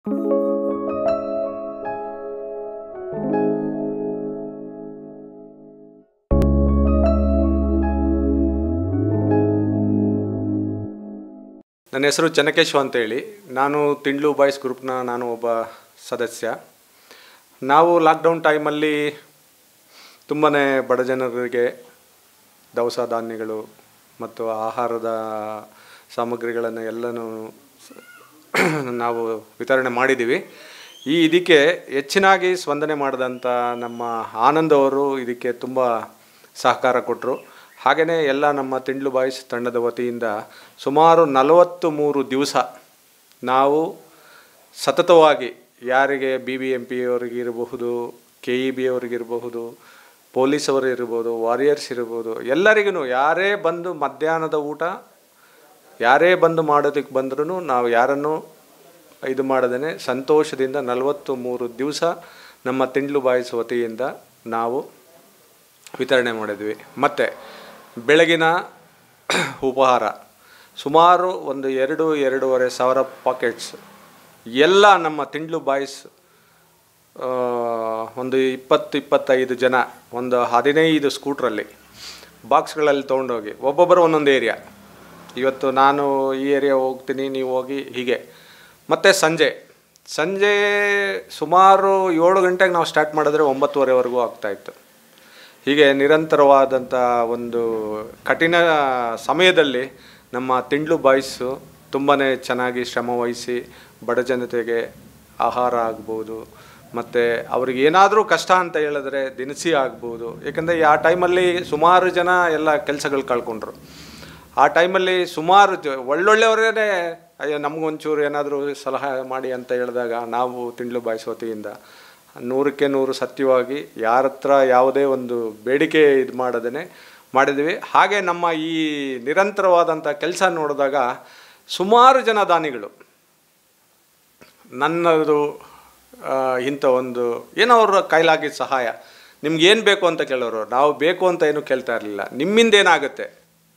ನನ್ನ ಹೆಸರು ಚೆನ್ನಕೇಶವ ಅಂತೇಳಿ ನಾನು ತಿಂಡ್ಲು ಬಾಯ್ಸ್ ಗ್ರೂಪ್ನ ನಾನು ಒಬ್ಬ ಸದಸ್ಯ ನಾವು ಲಾಕ್ಡೌನ್ ಟೈಮಲ್ಲಿ ತುಂಬಾ ಬಡ ಜನರಿಗೆ ದವಸ ಧಾನ್ಯಗಳು ಮತ್ತು ಆಹಾರದ ಸಾಮಗ್ರಿಗಳನ್ನು ಎಲ್ಲನೂ ಸ- ನಾವು ವಿತರಣೆ ಮಾಡಿದ್ದೀವಿ ಈ ಇದಕ್ಕೆ ಹೆಚ್ಚಿನಾಗಿ ಸ್ಪಂದನೆ ಮಾಡಿದಂಥ ನಮ್ಮ ಆನಂದ್ ಅವರು ಇದಕ್ಕೆ ತುಂಬ ಸಹಕಾರ ಕೊಟ್ಟರು ಹಾಗೆಯೇ ಎಲ್ಲ ನಮ್ಮ ತಿಂಡ್ಲು ಬಾಯ್ಸ್ ತಂಡದ ವತಿಯಿಂದ ಸುಮಾರು ನಲವತ್ತು ಮೂರು ದಿವಸ ನಾವು ಸತತವಾಗಿ ಯಾರಿಗೆ ಬಿ ಬಿ ಎಂ ಪಿ ಅವರಿಗಿರಬಹುದು ಕೆ ಇ ಬಿ ಅವರಿಗಿರಬಹುದು ಪೊಲೀಸ್ ಅವರು ಇರ್ಬೋದು ವಾರಿಯರ್ಸ್ ಇರ್ಬೋದು ಎಲ್ಲರಿಗೂ ಯಾರೇ ಬಂದು ಮಧ್ಯಾಹ್ನದ ಊಟ ಯಾರೇ ಬಂದು ಮಾಡೋದಕ್ಕೆ ಬಂದ್ರೂ ನಾವು ಯಾರನ್ನು ಇದು ಮಾಡದೇ ಸಂತೋಷದಿಂದ ನಲವತ್ತು ಮೂರು ದಿವಸ ನಮ್ಮ ತಿಂಡ್ಲು ಬಾಯ್ಸ್ ವತಿಯಿಂದ ನಾವು ವಿತರಣೆ ಮಾಡಿದ್ವಿ ಮತ್ತು ಬೆಳಗಿನ ಉಪಹಾರ ಸುಮಾರು ಒಂದು ಎರಡು ಎರಡೂವರೆ ಸಾವಿರ ಪಾಕೆಟ್ಸ್ ಎಲ್ಲ ನಮ್ಮ ತಿಂಡ್ಲು ಬಾಯ್ಸ್ ಆ, ಒಂದು ಇಪ್ಪತ್ತು ಇಪ್ಪತ್ತೈದು ಜನ ಒಂದು ಹದಿನೈದು ಸ್ಕೂಟ್ರಲ್ಲಿ ಬಾಕ್ಸ್ಗಳಲ್ಲಿ ತೊಗೊಂಡೋಗಿ ಒಬ್ಬೊಬ್ಬರು ಒಂದೊಂದು ಏರಿಯಾ ಇವತ್ತು ನಾನು ಈ ಏರಿಯಾ ಹೋಗ್ತೀನಿ ನೀವು ಹೋಗಿ ಹೀಗೆ ಮತ್ತು ಸಂಜೆ ಸಂಜೆ ಸುಮಾರು ಏಳು ಗಂಟೆಗೆ ನಾವು ಸ್ಟಾರ್ಟ್ ಮಾಡಿದ್ರೆ ಒಂಬತ್ತುವರೆವರೆಗೂ ಆಗ್ತಾಯಿತ್ತು ಹೀಗೆ ನಿರಂತರವಾದಂಥ ಒಂದು ಕಠಿಣ ಸಮಯದಲ್ಲಿ ನಮ್ಮ ತಿಂಡ್ಲು ಬಾಯ್ಸು ತುಂಬಾ ಚೆನ್ನಾಗಿ ಶ್ರಮವಹಿಸಿ ಬಡ ಜನತೆಗೆ ಆಹಾರ ಆಗ್ಬೋದು ಮತ್ತು ಅವ್ರಿಗೆ ಏನಾದರೂ ಕಷ್ಟ ಅಂತ ಹೇಳಿದ್ರೆ ದಿನಸಿ ಆಗ್ಬೋದು ಏಕೆಂದರೆ ಆ ಟೈಮಲ್ಲಿ ಸುಮಾರು ಜನ ಎಲ್ಲ ಕೆಲಸಗಳು ಕಳ್ಕೊಂಡ್ರು ಆ ಟೈಮಲ್ಲಿ ಸುಮಾರು ಜ ಒಳ್ಳೊಳ್ಳೆಯವರೇ ಅಯ್ಯೋ ನಮಗೊಂಚೂರು ಏನಾದರೂ ಸಲಹೆ ಮಾಡಿ ಅಂತ ಹೇಳಿದಾಗ ನಾವು ತಿಂಡ್ಲು ಬಾಯ್ಸ್ ವತಿಯಿಂದ ನೂರಕ್ಕೆ ನೂರು ಸತ್ಯವಾಗಿ ಯಾರ ಹತ್ರ ಯಾವುದೇ ಒಂದು ಬೇಡಿಕೆ ಇದು ಮಾಡದೇ ಮಾಡಿದ್ವಿ ಹಾಗೆ ನಮ್ಮ ಈ ನಿರಂತರವಾದಂಥ ಕೆಲಸ ನೋಡಿದಾಗ ಸುಮಾರು ಜನ ದಾನಿಗಳು ನನ್ನದು ಆ, ಇಂಥ ಒಂದು ಏನೋ ಅವ್ರ ಕೈಲಾಗಿದ್ದ ಸಹಾಯ ನಿಮ್ಗೆ ಏನು ಬೇಕು ಅಂತ ಕೇಳೋರು ನಾವು ಬೇಕು ಅಂತ ಏನು ಕೇಳ್ತಾ ಇರಲಿಲ್ಲ ನಿಮ್ಮಿಂದ ಏನಾಗುತ್ತೆ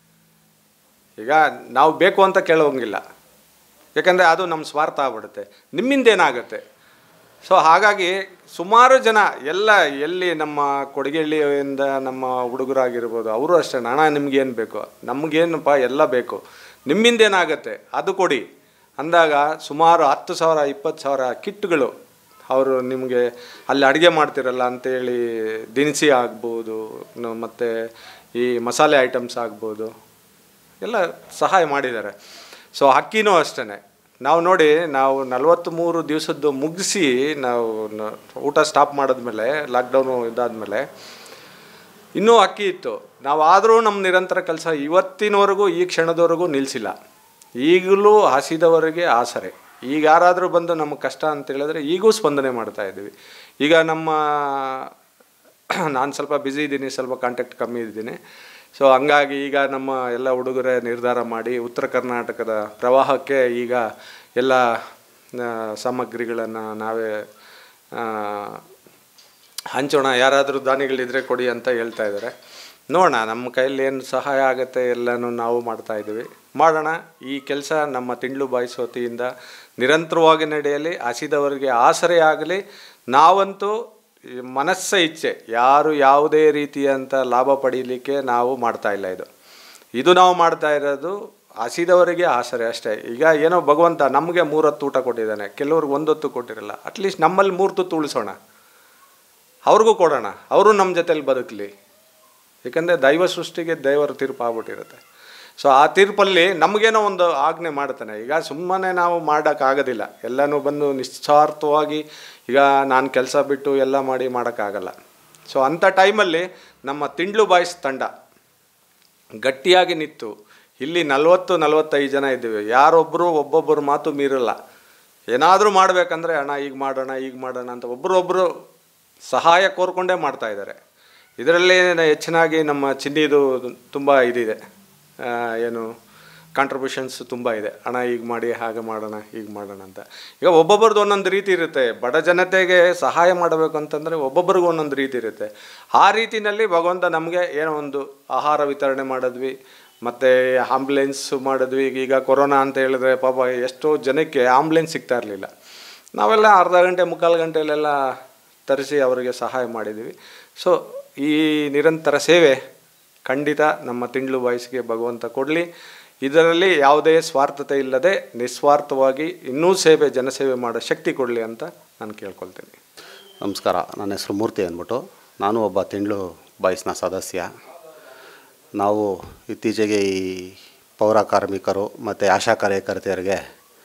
ಈಗ ನಾವು ಬೇಕು ಅಂತ ಕೇಳೋಂಗಿಲ್ಲ ಯಾಕಂದರೆ ಅದು ನಮ್ಮ ಸ್ವಾರ್ಥ ಆಗ್ಬಿಡುತ್ತೆ ನಿಮ್ಮಿಂದ ಏನಾಗುತ್ತೆ ಸೊ ಹಾಗಾಗಿ ಸುಮಾರು ಜನ ಎಲ್ಲ ಎಲ್ಲಿ ನಮ್ಮ ಕೊಡಗಳ್ಳಿಯಿಂದ ನಮ್ಮ ಹುಡುಗರಾಗಿರ್ಬೋದು ಅವರು ಅಷ್ಟೇ ಹಣ ನಿಮ್ಗೇನು ಬೇಕು ನಮಗೇನಪ್ಪ ಎಲ್ಲ ಬೇಕು ನಿಮ್ಮಿಂದ ಏನಾಗುತ್ತೆ ಅದು ಕೊಡಿ ಅಂದಾಗ ಸುಮಾರು ಹತ್ತು ಸಾವಿರ ಇಪ್ಪತ್ತು ಸಾವಿರ ಕಿಟ್ಗಳು ಅವರು ನಿಮಗೆ ಅಲ್ಲಿ ಅಡುಗೆ ಮಾಡ್ತಿರಲ್ಲ ಅಂತೇಳಿ ದಿನಸಿ ಆಗ್ಬೋದು ಮತ್ತು ಈ ಮಸಾಲೆ ಐಟಮ್ಸ್ ಆಗ್ಬೋದು ಎಲ್ಲ ಸಹಾಯ ಮಾಡಿದ್ದಾರೆ ಸೊ ಅಕ್ಕಿನೂ ಅಷ್ಟೇ ನಾವು ನೋಡಿ ನಾವು ನಲವತ್ತ್ಮೂರು ದಿವಸದ್ದು ಮುಗಿಸಿ ನಾವು ನ- ಊಟ ಸ್ಟಾಪ್ ಮಾಡಿದ್ಮೇಲೆ ಲಾಕ್ಡೌನು ಇದಾದಮೇಲೆ ಇನ್ನೂ ಅಕ್ಕಿ ಇತ್ತು ನಾವು ಆದರೂ ನಮ್ಮ ನಿರಂತರ ಕೆಲಸ ಇವತ್ತಿನವರೆಗೂ ಈ ಕ್ಷಣದವರೆಗೂ ನಿಲ್ಲಿಸಿಲ್ಲ ಈಗಲೂ ಹಸಿದವರಿಗೆ ಆಸರೆ ಈಗ ಯಾರಾದರೂ ಬಂದು ನಮಗೆ ಕಷ್ಟ ಅಂತ ಹೇಳಿದ್ರೆ ಈಗೂ ಸ್ಪಂದನೆ ಮಾಡ್ತಾ ಇದ್ದೀವಿ ಈಗ ನಮ್ಮ ನಾನು ಸ್ವಲ್ಪ ಬ್ಯುಸಿ ಇದ್ದೀನಿ ಸ್ವಲ್ಪ ಕಾಂಟ್ಯಾಕ್ಟ್ ಕಮ್ಮಿ ಇದ್ದೀನಿ ಸೊ ಹಂಗಾಗಿ ಈಗ ನಮ್ಮ ಎಲ್ಲ ಹುಡುಗರೇ ನಿರ್ಧಾರ ಮಾಡಿ ಉತ್ತರ ಕರ್ನಾಟಕದ ಪ್ರವಾಹಕ್ಕೆ ಈಗ ಎಲ್ಲ ಆ, ಸಾಮಗ್ರಿಗಳನ್ನು ನಾವೇ ಆ, ಹಂಚೋಣ ಯಾರಾದರೂ ದಾನಿಗಳಿದ್ರೆ ಕೊಡಿ ಅಂತ ಹೇಳ್ತಾ ಇದ್ದಾರೆ ನೋಡೋಣ ನಮ್ಮ ಕೈಯಲ್ಲಿ ಏನು ಸಹಾಯ ಆಗುತ್ತೆ ಎಲ್ಲನೂ ನಾವು ಮಾಡ್ತಾ ಇದ್ದೀವಿ ಮಾಡೋಣ ಈ ಕೆಲಸ ನಮ್ಮ ತಿಂಡ್ಲು ಬಾಯ್ಸ್ ವತಿಯಿಂದ ನಿರಂತರವಾಗಿ ನಡೆಯಲಿ ಹಸಿದವರಿಗೆ ಆಸರೆ ಆಗಲಿ ನಾವಂತೂ ಈ ಮನಸ್ಸ ಇಚ್ಛೆ ಯಾರು ಯಾವುದೇ ರೀತಿಯಂಥ ಲಾಭ ಪಡೀಲಿಕ್ಕೆ ನಾವು ಮಾಡ್ತಾ ಇಲ್ಲ ಇದು ಇದು ನಾವು ಮಾಡ್ತಾ ಇರೋದು ಹಸಿದವರಿಗೆ ಆಸರೆ ಅಷ್ಟೇ ಈಗ ಏನೋ ಭಗವಂತ ನಮಗೆ ಮೂರೊತ್ತು ಊಟ ಕೊಟ್ಟಿದ್ದಾನೆ ಕೆಲವ್ರಿಗೆ ಒಂದೊತ್ತು ಕೊಟ್ಟಿರಲ್ಲ ಅಟ್ಲೀಸ್ಟ್ ನಮ್ಮಲ್ಲಿ ಮೂರು ತುತ್ತು ಉಳಿಸೋಣ ಅವ್ರಿಗೂ ಕೊಡೋಣ ಅವರು ನಮ್ಮ ಜೊತೆಲಿ ಬದುಕಲಿ ಏಕೆಂದರೆ ದೈವ ಸೃಷ್ಟಿಗೆ ದೇವರ ತೀರ್ಪು ಆಗ್ಬಿಟ್ಟಿರುತ್ತೆ ಸೊ ಆ ತೀರ್ಪಲ್ಲಿ ನಮಗೇನೋ ಒಂದು ಆಜ್ಞೆ ಮಾಡ್ತಾನೆ ಈಗ ಸುಮ್ಮನೆ ನಾವು ಮಾಡೋಕ್ಕಾಗೋದಿಲ್ಲ ಎಲ್ಲನೂ ಬಂದು ನಿಸ್ವಾರ್ಥವಾಗಿ ಈಗ ನಾನು ಕೆಲಸ ಬಿಟ್ಟು ಎಲ್ಲ ಮಾಡಿ ಮಾಡೋಕ್ಕಾಗಲ್ಲ ಸೊ ಅಂಥ ಟೈಮಲ್ಲಿ ನಮ್ಮ ತಿಂಡ್ಲು ಬಾಯ್ಸ್ ತಂಡ ಗಟ್ಟಿಯಾಗಿ ನಿಂತು ಇಲ್ಲಿ ನಲವತ್ತು ನಲವತ್ತೈದು ಜನ ಇದ್ದೀವಿ ಯಾರೊಬ್ಬರು ಒಬ್ಬೊಬ್ಬರು ಮಾತು ಮೀರಲ್ಲ ಏನಾದರೂ ಮಾಡಬೇಕಂದ್ರೆ ಅಣ್ಣ ಈಗ ಮಾಡೋಣ ಈಗ ಮಾಡೋಣ ಅಂತ ಒಬ್ಬರೊಬ್ಬರು ಸಹಾಯ ಕೋರ್ಕೊಂಡೇ ಮಾಡ್ತಾ ಇದ್ದಾರೆ ಇದರಲ್ಲಿ ಹೆಚ್ಚಿನಾಗಿ ನಮ್ಮ ಚಿನ್ನಿದು ತುಂಬ ಇದಿದೆ ಆ, ಏನು ಕಾಂಟ್ರಿಬ್ಯೂಷನ್ಸ್ ತುಂಬ ಇದೆ ಹಣ ಈಗ ಮಾಡಿ ಹಾಗೆ ಮಾಡೋಣ ಈಗ ಮಾಡೋಣ ಅಂತ ಈಗ ಒಬ್ಬೊಬ್ರದ್ದು ಒಂದೊಂದು ರೀತಿ ಇರುತ್ತೆ ಬಡ ಜನತೆಗೆ ಸಹಾಯ ಮಾಡಬೇಕು ಅಂತಂದರೆ ಒಬ್ಬೊಬ್ರಿಗೂ ಒಂದೊಂದು ರೀತಿ ಇರುತ್ತೆ ಆ ರೀತಿನಲ್ಲಿ ಭಗವಂತ ನಮಗೆ ಏನೋ ಒಂದು ಆಹಾರ ವಿತರಣೆ ಮಾಡಿದ್ವಿ ಮತ್ತು ಆಂಬ್ಯುಲೆನ್ಸ್ ಮಾಡಿದ್ವಿ ಈಗ ಕೊರೋನಾ ಅಂತ ಹೇಳಿದ್ರೆ ಪಾಪ ಎಷ್ಟೋ ಜನಕ್ಕೆ ಆಂಬ್ಯುಲೆನ್ಸ್ ಸಿಗ್ತಾ ಇರಲಿಲ್ಲ ನಾವೆಲ್ಲ ಅರ್ಧ ಗಂಟೆ ಮುಕ್ಕಾಲು ಗಂಟೆಯಲ್ಲೆಲ್ಲ ತರಿಸಿ ಅವರಿಗೆ ಸಹಾಯ ಮಾಡಿದ್ದೀವಿ ಸೊ ಈ ನಿರಂತರ ಸೇವೆ ಖಂಡಿತ ನಮ್ಮ ತಿಂಡ್ಲು ಬಾಯ್ಸ್ಗೆ ಭಗವಂತ ಕೊಡಲಿ ಇದರಲ್ಲಿ ಯಾವುದೇ ಸ್ವಾರ್ಥತೆ ಇಲ್ಲದೆ ನಿಸ್ವಾರ್ಥವಾಗಿ ಇನ್ನೂ ಸೇವೆ ಜನಸೇವೆ ಮಾಡೋ ಶಕ್ತಿ ಕೊಡಲಿ ಅಂತ ನಾನು ಕೇಳ್ಕೊಳ್ತೀನಿ ನಮಸ್ಕಾರ ನನ್ನ ಹೆಸರು ಮೂರ್ತಿ ಅಂದ್ಬಿಟ್ಟು ನಾನು ಒಬ್ಬ ತಿಂಗಳು ಬಾಯ್ಸ್ನ ಸದಸ್ಯ ನಾವು ಇತ್ತೀಚೆಗೆ ಈ ಪೌರ ಕಾರ್ಮಿಕರು ಮತ್ತು ಆಶಾ ಕಾರ್ಯಕರ್ತೆಯರಿಗೆ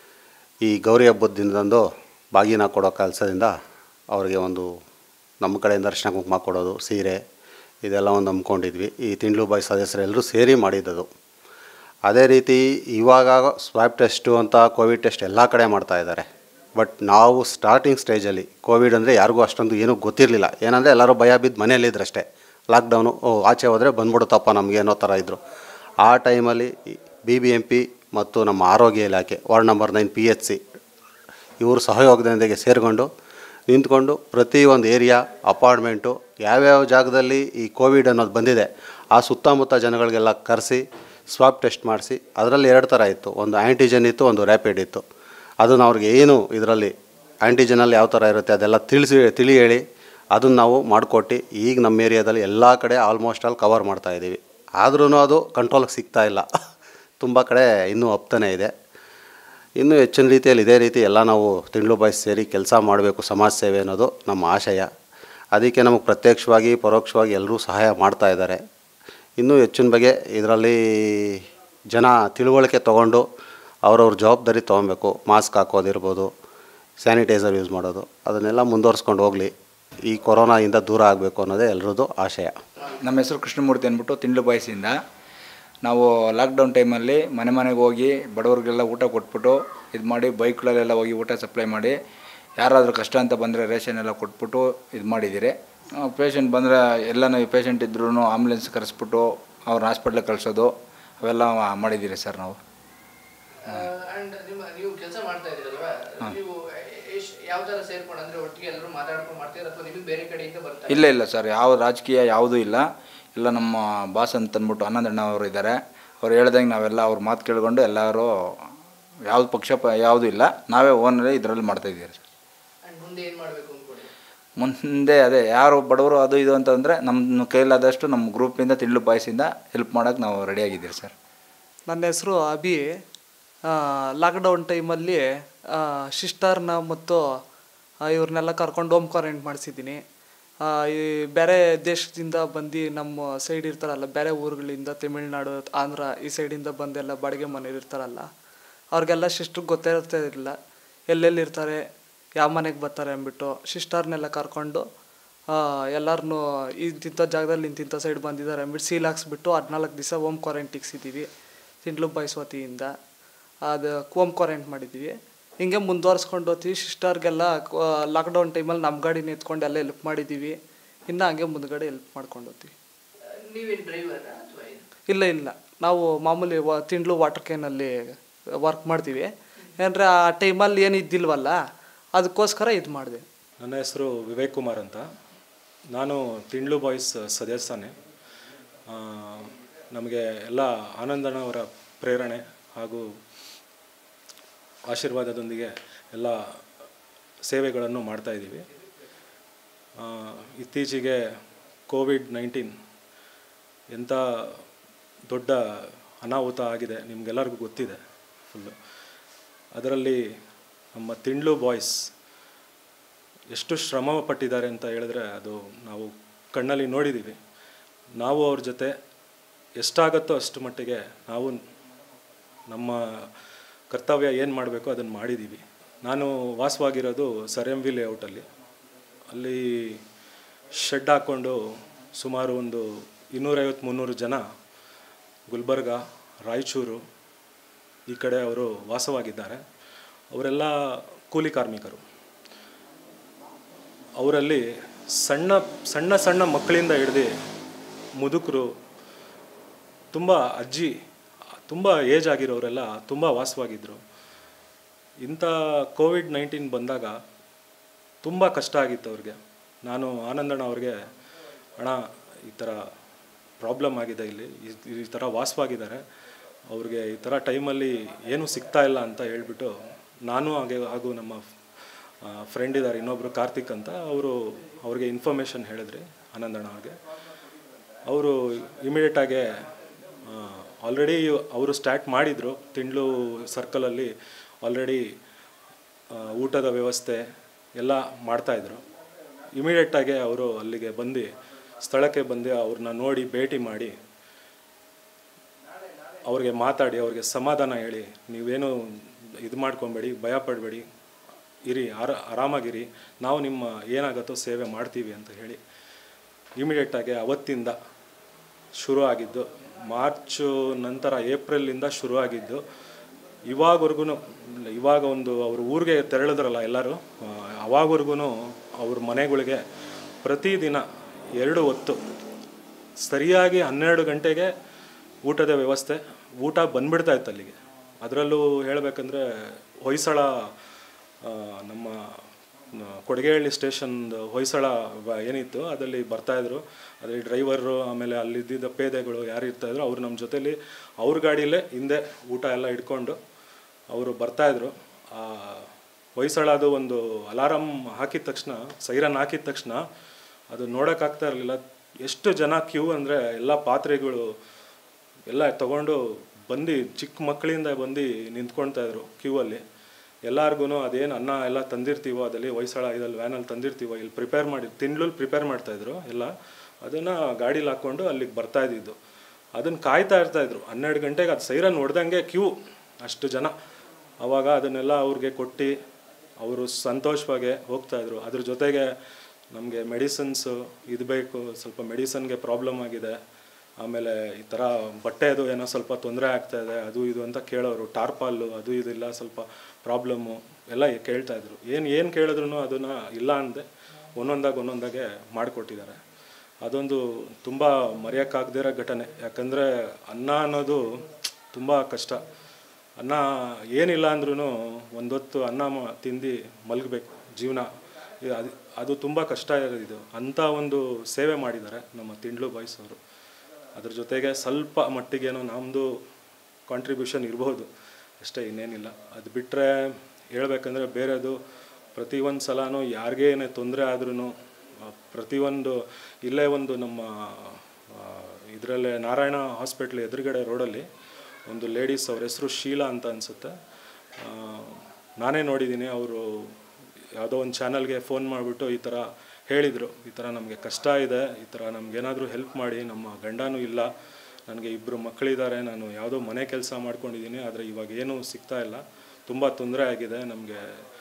ಈ ಗೌರಿ ಹಬ್ಬದ ದಿನದಂದು ಬಾಗಿನ ಕೊಡೋ ಕೆಲಸದಿಂದ ಅವರಿಗೆ ಒಂದು ನಮ್ಮ ಕಡೆಯಿಂದ ಅರಿಶಿನ ಕುಂಕುಮ ಕೊಡೋದು ಸೀರೆ ಇದೆಲ್ಲ ಒಂದು ನಂಬ್ಕೊಂಡಿದ್ವಿ ಈ ತಿಂಗಳು ಬಾಯ್ ಸದಸ್ಯರೆಲ್ಲರೂ ಸೇರಿ ಮಾಡಿದ್ದದು ಅದೇ ರೀತಿ ಇವಾಗ ಸ್ವಾಬ್ ಟೆಸ್ಟು ಅಂತ ಕೋವಿಡ್ ಟೆಸ್ಟ್ ಎಲ್ಲ ಕಡೆ ಮಾಡ್ತಾ ಇದ್ದಾರೆ ಬಟ್ ನಾವು ಸ್ಟಾರ್ಟಿಂಗ್ ಸ್ಟೇಜಲ್ಲಿ ಕೋವಿಡ್ ಅಂದರೆ ಯಾರಿಗೂ ಅಷ್ಟೊಂದು ಏನೂ ಗೊತ್ತಿರಲಿಲ್ಲ ಏನಂದರೆ ಎಲ್ಲರೂ ಭಯ ಬಿದ್ದು ಮನೆಯಲ್ಲಿದ್ದರಷ್ಟೇ ಲಾಕ್ಡೌನು ಓ ಆಚೆ ಹೋದರೆ ಬಂದ್ಬಿಡುತ್ತಪ್ಪ ನಮಗೆ ಅನ್ನೋ ಥರ ಇದ್ದರು ಆ ಟೈಮಲ್ಲಿ ಬಿ ಬಿ ಎಂ ಪಿ ಮತ್ತು ನಮ್ಮ ಆರೋಗ್ಯ ಇಲಾಖೆ ward number nine P H C ಇವರು ಸಹಯೋಗದೊಂದಿಗೆ ಸೇರಿಕೊಂಡು ನಿಂತ್ಕೊಂಡು ಪ್ರತಿಯೊಂದು ಏರಿಯಾ ಅಪಾರ್ಟ್ಮೆಂಟು ಯಾವ್ಯಾವ ಜಾಗದಲ್ಲಿ ಈ ಕೋವಿಡ್ ಅನ್ನೋದು ಬಂದಿದೆ ಆ ಸುತ್ತಮುತ್ತ ಜನಗಳಿಗೆಲ್ಲ ಕರೆಸಿ ಸ್ವಾಬ್ ಟೆಸ್ಟ್ ಮಾಡಿಸಿ ಅದರಲ್ಲಿ ಎರಡು ಥರ ಇತ್ತು ಒಂದು ಆ್ಯಂಟಿಜನ್ ಇತ್ತು ಒಂದು ರ್ಯಾಪಿಡ್ ಇತ್ತು ಅದನ್ನು ಅವ್ರಿಗೆ ಏನು ಇದರಲ್ಲಿ ಆ್ಯಂಟಿಜನಲ್ಲಿ ಯಾವ ಥರ ಇರುತ್ತೆ ಅದೆಲ್ಲ ತಿಳಿಸಿ ತಿಳಿ ಹೇಳಿ ಅದನ್ನು ನಾವು ಮಾಡಿಕೊಟ್ಟು ಈಗ ನಮ್ಮ ಏರಿಯಾದಲ್ಲಿ ಎಲ್ಲ ಕಡೆ ಆಲ್ಮೋಸ್ಟ್ ಆಲ್ ಕವರ್ ಮಾಡ್ತಾಯಿದ್ದೀವಿ ಆದ್ರೂ ಅದು ಕಂಟ್ರೋಲ್ಗೆ ಸಿಗ್ತಾ ಇಲ್ಲ ತುಂಬ ಕಡೆ ಇನ್ನೂ ಅಪ್ತಾನೆ ಇದೆ ಇನ್ನೂ ಹೆಚ್ಚಿನ ರೀತಿಯಲ್ಲಿ ಇದೇ ರೀತಿ ಎಲ್ಲ ನಾವು ತಿಂಗಳು ಬಾಯ್ಸ್ ಸೇರಿ ಕೆಲಸ ಮಾಡಬೇಕು ಸಮಾಜ ಸೇವೆ ಅನ್ನೋದು ನಮ್ಮ ಆಶಯ ಅದಕ್ಕೆ ನಮಗೆ ಪ್ರತ್ಯಕ್ಷವಾಗಿ ಪರೋಕ್ಷವಾಗಿ ಎಲ್ಲರೂ ಸಹಾಯ ಮಾಡ್ತಾ ಇದ್ದಾರೆ ಇನ್ನೂ ಹೆಚ್ಚಿನ ಬಗ್ಗೆ ಇದರಲ್ಲಿ ಜನ ತಿಳುವಳಿಕೆ ತೊಗೊಂಡು ಅವ್ರವ್ರ ಜವಾಬ್ದಾರಿ ತೊಗೊಬೇಕು ಮಾಸ್ಕ್ ಹಾಕೋದಿರ್ಬೋದು ಸ್ಯಾನಿಟೈಸರ್ ಯೂಸ್ ಮಾಡೋದು ಅದನ್ನೆಲ್ಲ ಮುಂದುವರ್ಸ್ಕೊಂಡು ಹೋಗಲಿ ಈ ಕೊರೋನಾಯಿಂದ ದೂರ ಆಗಬೇಕು ಅನ್ನೋದೇ ಎಲ್ಲರದ್ದು ಆಶಯ ನಮ್ಮ ಹೆಸರು ಕೃಷ್ಣಮೂರ್ತಿ ಅಂದ್ಬಿಟ್ಟು ತಿಂಡ್ಲು ಬಾಯ್ಸಿಂದ ನಾವು ಲಾಕ್ಡೌನ್ ಟೈಮಲ್ಲಿ ಮನೆ ಮನೆಗೆ ಹೋಗಿ ಬಡವ್ರಿಗೆಲ್ಲ ಊಟ ಕೊಟ್ಬಿಟ್ಟು ಇದು ಮಾಡಿ ಬೈಕ್ಗಳಲ್ಲೆಲ್ಲ ಹೋಗಿ ಊಟ ಸಪ್ಲೈ ಮಾಡಿ ಯಾರಾದರೂ ಕಷ್ಟ ಅಂತ ಬಂದರೆ ರೇಷನ್ ಎಲ್ಲ ಕೊಟ್ಬಿಟ್ಟು ಇದು ಮಾಡಿದ್ದೀರಿ ಪೇಷಂಟ್ ಬಂದರೆ ಎಲ್ಲನೂ ಪೇಷಂಟ್ ಇದ್ರೂ ಆಂಬುಲೆನ್ಸ್ ಕರೆಸ್ಬಿಟ್ಟು ಅವ್ರನ್ನ ಹಾಸ್ಪಿಟ್ಲಿಗೆ ಕಳಿಸೋದು ಅವೆಲ್ಲ ಮಾಡಿದ್ದೀರಿ ಸರ್ ನಾವು ಅಂಡ್ ನಿಮ್ಮ ನೀವು ಕೆಲಸ ಮಾಡ್ತಾ ಇದ್ದೀರಲ್ವಾ ನೀವು ಎಷ್ಟ್- ಯಾವ ತರ ಸೇರ್ಕೊಂಡು ಅಂದ್ರೆ ಒಟ್ಟಿಗೆ ಎಲ್ಲರೂ ಮಾತಾಡ್ಕೊಂಡು ಮಾಡ್ತೀರಾ ಅಥವಾ ನಿಮಗೆ ಬೇರೆ ಕಡೆಯಿಂದ ಬರ್ತಾರೆ ಇಲ್ಲ ಇಲ್ಲ ಸರ್ ಯಾವ ರಾಜಕೀಯ ಯಾವುದೂ ಇಲ್ಲ ಎಲ್ಲ ನಮ್ಮ ಬಾಸ್ ಅಂತ ಅಂದ್ಬಿಟ್ಟು ಆನಂದಣ್ಣ ಅವರು ಇದ್ದಾರೆ ಅವ್ರು ಹೇಳ್ದಂಗೆ ನಾವೆಲ್ಲ ಅವ್ರ ಮಾತು ಕೇಳ್ಕೊಂಡು ಎಲ್ಲರೂ ಯಾವ್ದು ಪಕ್ಷ ಪ ಯಾವುದೂ ಇಲ್ಲ ನಾವೇ ಓನಲ್ಲಿ ಇದರಲ್ಲಿ ಮಾಡ್ತಾಯಿದ್ದೀರಿ ಸರ್ ಅಂಡ್ ಮುಂದೆ ಏನ್ ಮಾಡ್ಬೇಕು ಅನ್ಕೊಳ್ಳಿ ಮುಂದೆ ಅದೇ ಯಾರು ಬಡವರು ಅದು ಇದು ಅಂತಂದರೆ ನಮ್ಮ ಕೈಲಾದಷ್ಟು ನಮ್ಮ ಗ್ರೂಪಿಂದ ತಿಂಡ್ಲು ಬಾಯ್ಸಿಂದ ಹೆಲ್ಪ್ ಮಾಡೋಕ್ಕೆ ನಾವು ರೆಡಿಯಾಗಿದ್ದೀರಿ ಸರ್ ನನ್ನ ಹೆಸರು ಅಭಿ ಲಾಕ್ಡೌನ್ ಟೈಮಲ್ಲಿ ಸಿಸ್ಟರ್ನ ಮತ್ತು ಆ, ಇವ್ರನ್ನೆಲ್ಲ ಕರ್ಕೊಂಡು ಹೋಮ್ ಕ್ವಾರಂಟ್ ಮಾಡಿಸಿದ್ದೀನಿ ಈ ಬೇರೆ ದೇಶದಿಂದ ಬಂದು ನಮ್ಮ ಸೈಡ್ ಇರ್ತಾರಲ್ಲ ಬೇರೆ ಊರುಗಳಿಂದ ತಮಿಳ್ನಾಡು ಆಂಧ್ರ ಈ ಸೈಡಿಂದ ಬಂದೆಲ್ಲ ಬಾಡಿಗೆ ಮನೇಲಿ ಇರ್ತಾರಲ್ಲ ಅವ್ರಿಗೆಲ್ಲ ಸಿಸ್ಟ್ರಿಗೆ ಗೊತ್ತೇ ಇರ್ತಿರಲಿಲ್ಲ ಎಲ್ಲೆಲ್ಲಿ ಇರ್ತಾರೆ ಯಾವ ಮನೆಗೆ ಬರ್ತಾರೆ ಅಂದ್ಬಿಟ್ಟು ಸಿಸ್ಟರ್ನೆಲ್ಲ ಕರ್ಕೊಂಡು ಎಲ್ಲರನ್ನೂ ಇಂತಿಂಥ ಜಾಗದಲ್ಲಿ ಇಂತಿಂಥ ಸೈಡ್ ಬಂದಿದ್ದಾರೆ ಅಂದ್ಬಿಟ್ಟು ಸೀಲ್ ಹಾಕ್ಸ್ಬಿಟ್ಟು ಹದಿನಾಲ್ಕು ದಿವಸ ಹೋಮ್ ಕ್ವಾರಂಟಿಗೆ ಸಿದ್ದೀವಿ ತಿಂಡ್ಲು ಬಾಯ್ಸ್ ವತಿಯಿಂದ ಅದು ಹೋಮ್ ಕ್ವಾರಂಟ್ ಮಾಡಿದ್ದೀವಿ ಹಿಂಗೆ ಮುಂದುವರ್ಸ್ಕೊಂಡು ಹೋಗ್ತೀವಿ ಸಿಸ್ಟರ್ಗೆಲ್ಲ ಲಾಕ್ಡೌನ್ ಟೈಮಲ್ಲಿ ನಮ್ಮ ಗಾಡಿನ ಎತ್ಕೊಂಡು ಎಲ್ಲ ಹೆಲ್ಪ್ ಮಾಡಿದ್ದೀವಿ ಇನ್ನು ಹಂಗೆ ಮುಂದ್ಗಡೆ ಹೆಲ್ಪ್ ಮಾಡ್ಕೊಂಡು ಹೋಗ್ತೀವಿ ನೀವೇನ್ ಡ್ರೈವರ್ ಅಥವಾ ಏನು ಇಲ್ಲ ಇಲ್ಲ ನಾವು ಮಾಮೂಲಿ ವ ತಿಂಡ್ಲು ವಾಟರ್ ಕ್ಯಾನಲ್ಲಿ ವರ್ಕ್ ಮಾಡ್ತೀವಿ ಏನಂದರೆ ಆ ಟೈಮಲ್ಲಿ ಏನು ಇದ್ದಿಲ್ವಲ್ಲ ಅದಕ್ಕೋಸ್ಕರ ಇದು ಮಾಡಿದೆ ನನ್ನ ಹೆಸರು ವಿವೇಕ್ ಕುಮಾರ್ ಅಂತ ನಾನು ತಿಂಡ್ಲು ಬಾಯ್ಸ್ ಸದಸ್ಯನೇ ಆ, ನಮಗೆ ಎಲ್ಲ ಆನಂದಣ್ಣವರ ಪ್ರೇರಣೆ ಹಾಗೂ ಆಶೀರ್ವಾದದೊಂದಿಗೆ ಎಲ್ಲ ಸೇವೆಗಳನ್ನು ಮಾಡ್ತಾ ಇದ್ದೀವಿ ಆ, ಇತ್ತೀಚೆಗೆ ಕೋವಿಡ್ ನೈನ್ಟೀನ್ ಎಂಥ ದೊಡ್ಡ ಅನಾಹುತ ಆಗಿದೆ ನಿಮಗೆಲ್ಲರಿಗೂ ಗೊತ್ತಿದೆ ಫುಲ್ಲು ಅದರಲ್ಲಿ ನಮ್ಮ ತಿಂಡ್ಲು ಬಾಯ್ಸ್ ಎಷ್ಟು ಶ್ರಮ ಪಟ್ಟಿದ್ದಾರೆ ಅಂತ ಹೇಳಿದ್ರೆ ಅದು ನಾವು ಕಣ್ಣಲ್ಲಿ ನೋಡಿದ್ದೀವಿ ನಾವು ಅವ್ರ ಜೊತೆ ಎಷ್ಟಾಗತ್ತೋ ಅಷ್ಟು ಮಟ್ಟಿಗೆ ನಾವು ನಮ್ಮ ಕರ್ತವ್ಯ ಏನು ಮಾಡಬೇಕು ಅದನ್ನು ಮಾಡಿದ್ದೀವಿ ನಾನು ವಾಸವಾಗಿರೋದು ಸರ್ ಎಮ್ ವಿ ಲೇಔಟಲ್ಲಿ ಅಲ್ಲಿ ಶೆಡ್ ಹಾಕ್ಕೊಂಡು ಸುಮಾರು ಒಂದು ಇನ್ನೂರೈವತ್ತು ಮುನ್ನೂರು ಜನ ಗುಲ್ಬರ್ಗ ರಾಯಚೂರು ಈ ಕಡೆ ಅವರು ವಾಸವಾಗಿದ್ದಾರೆ ಅವರೆಲ್ಲ ಕೂಲಿ ಕಾರ್ಮಿಕರು ಅವರಲ್ಲಿ ಸಣ್ಣ ಸಣ್ಣ ಸಣ್ಣ ಮಕ್ಕಳಿಂದ ಹಿಡ್ದು ಮುದುಕರು ತುಂಬ ಅಜ್ಜಿ ತುಂಬ ಏಜ್ ಆಗಿರೋರೆಲ್ಲ ತುಂಬ ವಾಸವಾಗಿದ್ದರು ಇಂಥ ಕೋವಿಡ್ ನೈನ್ಟೀನ್ ಬಂದಾಗ ತುಂಬ ಕಷ್ಟ ಆಗಿತ್ತು ಅವ್ರಿಗೆ ನಾನು ಆನಂದಣ್ಣ ಅವ್ರಿಗೆ ಅಣ್ಣ ಈ ಥರ ಪ್ರಾಬ್ಲಮ್ ಆಗಿದೆ ಇಲ್ಲಿ ಈ- ಈ ಥರ ವಾಸವಾಗಿದ್ದಾರೆ ಅವ್ರಿಗೆ ಈ ಥರ ಟೈಮಲ್ಲಿ ಏನೂ ಸಿಗ್ತಾ ಇಲ್ಲ ಅಂತ ಹೇಳ್ಬಿಟ್ಟು ನಾನು ಹಾಗೆ ಹಾಗೂ ನಮ್ಮ ಫ್ರೆಂಡ್ ಇದ್ದಾರೆ ಇನ್ನೊಬ್ಬರು ಕಾರ್ತಿಕ್ ಅಂತ ಅವರು ಅವ್ರಿಗೆ ಇನ್ಫಾರ್ಮೇಷನ್ ಹೇಳಿದ್ರಿ ಆನಂದಣ್ಣ ಅವ್ರಿಗೆ ಅವರು ಇಮಿಡಿಯೇಟಾಗೆ ಆಲ್ರೆಡಿ ಅವರು ಸ್ಟಾರ್ಟ್ ಮಾಡಿದರು ತಿಂಡ್ಲು ಸರ್ಕಲಲ್ಲಿ ಆಲ್ರೆಡಿ ಊಟದ ವ್ಯವಸ್ಥೆ ಎಲ್ಲ ಮಾಡ್ತಾಯಿದ್ರು ಇಮಿಡಿಯೇಟಾಗೆ ಅವರು ಅಲ್ಲಿಗೆ ಬಂದು ಸ್ಥಳಕ್ಕೆ ಬಂದು ಅವ್ರನ್ನ ನೋಡಿ ಭೇಟಿ ಮಾಡಿ ಅವ್ರಿಗೆ ಮಾತಾಡಿ ಅವ್ರಿಗೆ ಸಮಾಧಾನ ಹೇಳಿ ನೀವೇನು ಇದು ಮಾಡ್ಕೊಬೇಡಿ ಭಯ ಪಡಬೇಡಿ ಇರಿ ಆರ ಆರಾಮಾಗಿರಿ ನಾವು ನಿಮ್ಮ ಏನಾಗುತ್ತೋ ಸೇವೆ ಮಾಡ್ತೀವಿ ಅಂತ ಹೇಳಿ ಇಮಿಡಿಯೇಟಾಗಿ ಅವತ್ತಿಂದ ಶುರು ಆಗಿದ್ದು ಮಾರ್ಚು ನಂತರ ಏಪ್ರಿಲಿಂದ ಶುರು ಆಗಿದ್ದು ಇವಾಗವರೆಗೂ ಇವಾಗ ಒಂದು ಅವ್ರ ಊರಿಗೆ ತೆರಳಿದ್ರಲ್ಲ ಎಲ್ಲರೂ ಅವಾಗವರೆಗೂ ಅವ್ರ ಮನೆಗಳಿಗೆ ಪ್ರತಿದಿನ ಎರಡು ಹೊತ್ತು ಸರಿಯಾಗಿ ಹನ್ನೆರಡು ಗಂಟೆಗೆ ಊಟದ ವ್ಯವಸ್ಥೆ ಊಟ ಬಂದ್ಬಿಡ್ತಾ ಇತ್ತು ಅಲ್ಲಿಗೆ ಅದರಲ್ಲೂ ಹೇಳಬೇಕಂದ್ರೆ ಹೊಯ್ಸಳ ಆ, ನಮ್ಮ ನ- ಕೊಡಗೇಹಳ್ಳಿ ಸ್ಟೇಷನ್ದು ಹೊಯ್ಸಳ ಬ- ಏನಿತ್ತು ಅದಲ್ಲಿ ಬರ್ತಾಯಿದ್ರು ಅದರಲ್ಲಿ ಡ್ರೈವರು ಆಮೇಲೆ ಅಲ್ಲಿದ್ದ ಪೇದೆಗಳು ಯಾರು ಇರ್ತಾಯಿದ್ರು ಅವ್ರು ನಮ್ಮ ಜೊತೇಲಿ ಅವ್ರ ಗಾಡಿಯಲ್ಲೇ ಹಿಂದೆ ಊಟ ಎಲ್ಲ ಇಟ್ಕೊಂಡು ಅವರು ಬರ್ತಾಯಿದ್ರು ಆ ಹೊಯ್ಸಳದು ಒಂದು ಅಲಾರಮ್ ಹಾಕಿದ ತಕ್ಷಣ ಸೈರನ್ ಹಾಕಿದ ತಕ್ಷಣ ಅದು ನೋಡೋಕ್ಕಾಗ್ತಾ ಇರಲಿಲ್ಲ ಎಷ್ಟು ಜನ ಕ್ಯೂ ಅಂದರೆ ಎಲ್ಲ ಪಾತ್ರೆಗಳು ಎಲ್ಲ ತಗೊಂಡು ಬಂದು ಚಿಕ್ಕ ಮಕ್ಕಳಿಂದ ಬಂದು ನಿಂತ್ಕೊಳ್ತಾ ಇದ್ರು ಕ್ಯೂ ಅಲ್ಲಿ ಎಲ್ಲಾರ್ಗು ಅದೇನು ಅನ್ನ ಎಲ್ಲ ತಂದಿರ್ತೀವೋ ಅದಲ್ಲಿ ಹೊಯ್ಸಳ ಇದಲ್ಲಿ ವ್ಯಾನಲ್ಲಿ ತಂದಿರ್ತೀವೋ ಇಲ್ಲಿ ಪ್ರಿಪೇರ್ ಮಾಡಿ ತಿಂಡ್ಲಲ್ಲಿ ಪ್ರಿಪೇರ್ ಮಾಡ್ತಾಯಿದ್ರು ಎಲ್ಲ ಅದನ್ನು ಗಾಡೀಲಿ ಹಾಕ್ಕೊಂಡು ಅಲ್ಲಿಗೆ ಬರ್ತಾ ಇದ್ದಿದ್ದು ಅದನ್ನು ಕಾಯ್ತಾ ಇರ್ತಾಯಿದ್ರು ಹನ್ನೆರಡು ಗಂಟೆಗೆ ಅದು ಸೈರನ್ ಹೊಡೆದಂಗೆ ಕ್ಯೂ ಅಷ್ಟು ಜನ ಅವಾಗ ಅದನ್ನೆಲ್ಲ ಅವ್ರಿಗೆ ಕೊಟ್ಟು ಅವರು ಸಂತೋಷವಾಗಿ ಹೋಗ್ತಾಯಿದ್ರು ಅದ್ರ ಜೊತೆಗೆ ನಮಗೆ ಮೆಡಿಸಿನ್ಸು ಇದು ಬೇಕು ಸ್ವಲ್ಪ ಮೆಡಿಸನ್ಗೆ ಪ್ರಾಬ್ಲಮ್ ಆಗಿದೆ ಆಮೇಲೆ ಈ ಥರ ಬಟ್ಟೆದು ಏನೋ ಸ್ವಲ್ಪ ತೊಂದರೆ ಆಗ್ತಾ ಇದೆ ಅದು ಇದು ಅಂತ ಕೇಳೋರು ಟಾರ್ಪಾಲು ಅದು ಇದಿಲ್ಲ ಸ್ವಲ್ಪ ಪ್ರಾಬ್ಲಮ್ಮು ಎಲ್ಲ ಕೇಳ್ತಾ ಇದ್ರು ಏನು ಏನು ಕೇಳಿದ್ರು ಅದನ್ನು ಇಲ್ಲ ಅಂದೆ ಒಂದೊಂದಾಗಿ ಒಂದೊಂದಾಗೆ ಮಾಡಿಕೊಟ್ಟಿದ್ದಾರೆ ಅದೊಂದು ತುಂಬ ಮರೆಯೋಕ್ಕಾಗದೇ ಇರೋ ಘಟನೆ ಯಾಕಂದರೆ ಅನ್ನ ಅನ್ನೋದು ತುಂಬ ಕಷ್ಟ ಅನ್ನ ಏನಿಲ್ಲ ಅಂದ್ರೂ ಒಂದೊತ್ತು ಅನ್ನ ಮ- ತಿಂದು ಮಲಗಬೇಕು ಜೀವನ ಇದು ಅದು ಅದು ತುಂಬ ಕಷ್ಟ ಇರೋದು ಅಂಥ ಒಂದು ಸೇವೆ ಮಾಡಿದ್ದಾರೆ ನಮ್ಮ ತಿಂಡ್ಲು ಬಾಯ್ಸ್ ಅವರು ಅದ್ರ ಜೊತೆಗೆ ಸ್ವಲ್ಪ ಮಟ್ಟಿಗೇನೋ ನಮ್ಮದು ಕಾಂಟ್ರಿಬ್ಯೂಷನ್ ಇರ್ಬೋದು ಅಷ್ಟೇ ಇನ್ನೇನಿಲ್ಲ ಅದು ಬಿಟ್ಟರೆ ಹೇಳ್ಬೇಕಂದ್ರೆ ಬೇರೆದು ಪ್ರತಿಯೊಂದು ಸಲನೂ ಯಾರಿಗೇ ಏನೇ ತೊಂದರೆ ಆದ್ರೂ ಪ್ರತಿಯೊಂದು ಇಲ್ಲೇ ಒಂದು ನಮ್ಮ ಇದರಲ್ಲೇ ನಾರಾಯಣ ಹಾಸ್ಪಿಟ್ಲ್ ಎದುರುಗಡೆ ರೋಡಲ್ಲಿ ಒಂದು ಲೇಡೀಸ್ ಅವ್ರ ಹೆಸರು ಶೀಲಾ ಅಂತ ಅನಿಸುತ್ತೆ ನಾನೇ ನೋಡಿದ್ದೀನಿ ಅವರು ಯಾವುದೋ ಒಂದು ಚಾನಲ್ಗೆ ಫೋನ್ ಮಾಡಿಬಿಟ್ಟು ಈ ಥರ ಹೇಳಿದರು ಈ ಥರ ನಮಗೆ ಕಷ್ಟ ಇದೆ ಈ ಥರ ನಮಗೇನಾದರೂ ಹೆಲ್ಪ್ ಮಾಡಿ ನಮ್ಮ ಗಂಡನೂ ಇಲ್ಲ ನನಗೆ ಇಬ್ಬರು ಮಕ್ಕಳಿದ್ದಾರೆ ನಾನು ಯಾವುದೋ ಮನೆ ಕೆಲಸ ಮಾಡ್ಕೊಂಡಿದ್ದೀನಿ ಆದರೆ ಇವಾಗ ಏನೂ ಸಿಗ್ತಾ ಇಲ್ಲ ತುಂಬ ತೊಂದರೆ ಆಗಿದೆ ನಮಗೆ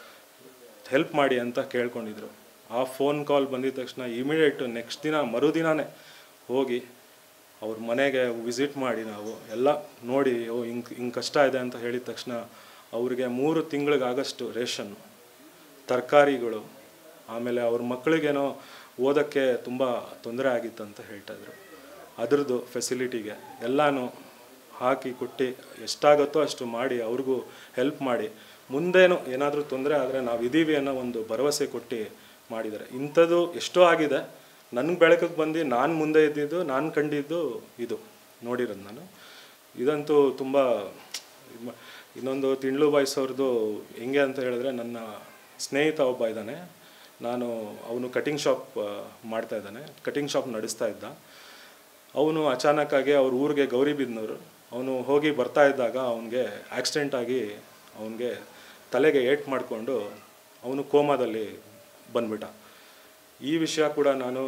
ಹೆಲ್ಪ್ ಮಾಡಿ ಅಂತ ಕೇಳ್ಕೊಂಡಿದ್ರು ಆ ಫೋನ್ ಕಾಲ್ ಬಂದಿದ ತಕ್ಷಣ ಇಮಿಡಿಯೇಟು ನೆಕ್ಸ್ಟ್ ದಿನ ಮರುದಿನನೇ ಹೋಗಿ ಅವ್ರ ಮನೆಗೆ ವಿಸಿಟ್ ಮಾಡಿ ನಾವು ಎಲ್ಲ ನೋಡಿ ಓ ಹಿಂಗೆ ಹಿಂಗೆ ಕಷ್ಟ ಇದೆ ಅಂತ ಹೇಳಿದ ತಕ್ಷಣ ಅವ್ರಿಗೆ ಮೂರು ತಿಂಗಳಿಗಾಗಷ್ಟು ರೇಷನ್ನು ತರಕಾರಿಗಳು ಆಮೇಲೆ ಅವ್ರ ಮಕ್ಕಳಿಗೇನೋ ಓದೋಕ್ಕೆ ತುಂಬ ತೊಂದರೆ ಆಗಿತ್ತು ಅಂತ ಹೇಳ್ತಾಯಿದ್ರು ಅದ್ರದ್ದು ಫೆಸಿಲಿಟಿಗೆ ಎಲ್ಲನೂ ಹಾಕಿ ಕೊಟ್ಟು ಎಷ್ಟಾಗುತ್ತೋ ಅಷ್ಟು ಮಾಡಿ ಅವ್ರಿಗೂ ಹೆಲ್ಪ್ ಮಾಡಿ ಮುಂದೇನು ಏನಾದರೂ ತೊಂದರೆ ಆದರೆ ನಾವು ಇದ್ದೀವಿ ಅನ್ನೋ ಒಂದು ಭರವಸೆ ಕೊಟ್ಟು ಮಾಡಿದ್ದಾರೆ ಇಂಥದ್ದು ಎಷ್ಟೋ ಆಗಿದೆ ನನಗೆ ಬೆಳಕಿಗೆ ಬಂದು ನಾನು ಮುಂದೆ ಇದ್ದಿದ್ದು ನಾನು ಕಂಡಿದ್ದು ಇದು ನೋಡಿರೋದು ನಾನು ಇದಂತೂ ತುಂಬ ಇದ್ ಮಾ- ಇನ್ನೊಂದು ತಿಂಡ್ಲು ಬಾಯ್ಸ್ ಅವ್ರದ್ದು ಹೆಂಗೆ ಅಂತ ಹೇಳಿದ್ರೆ ನನ್ನ ಸ್ನೇಹಿತ ಒಬ್ಬ ಇದ್ದಾನೆ ನಾನು ಅವನು ಕಟಿಂಗ್ ಶಾಪ್ ಮಾಡ್ತಾ ಇದ್ದಾನೆ ಕಟಿಂಗ್ ಶಾಪ್ ನಡೆಸ್ತಾ ಇದ್ದ ಅವನು ಅಚಾನಕ್ಕಾಗಿ ಅವ್ರ ಊರಿಗೆ ಗೌರಿಬಿದ್ನವರು ಅವನು ಹೋಗಿ ಬರ್ತಾ ಇದ್ದಾಗ ಅವನಿಗೆ ಆಕ್ಸಿಡೆಂಟ್ ಆಗಿ ಅವನಿಗೆ ತಲೆಗೆ ಏಟ್ ಮಾಡಿಕೊಂಡು ಅವನು ಕೋಮಾದಲ್ಲಿ ಬಂದ್ಬಿಟ್ಟ ಈ ವಿಷಯ ಕೂಡ ನಾನು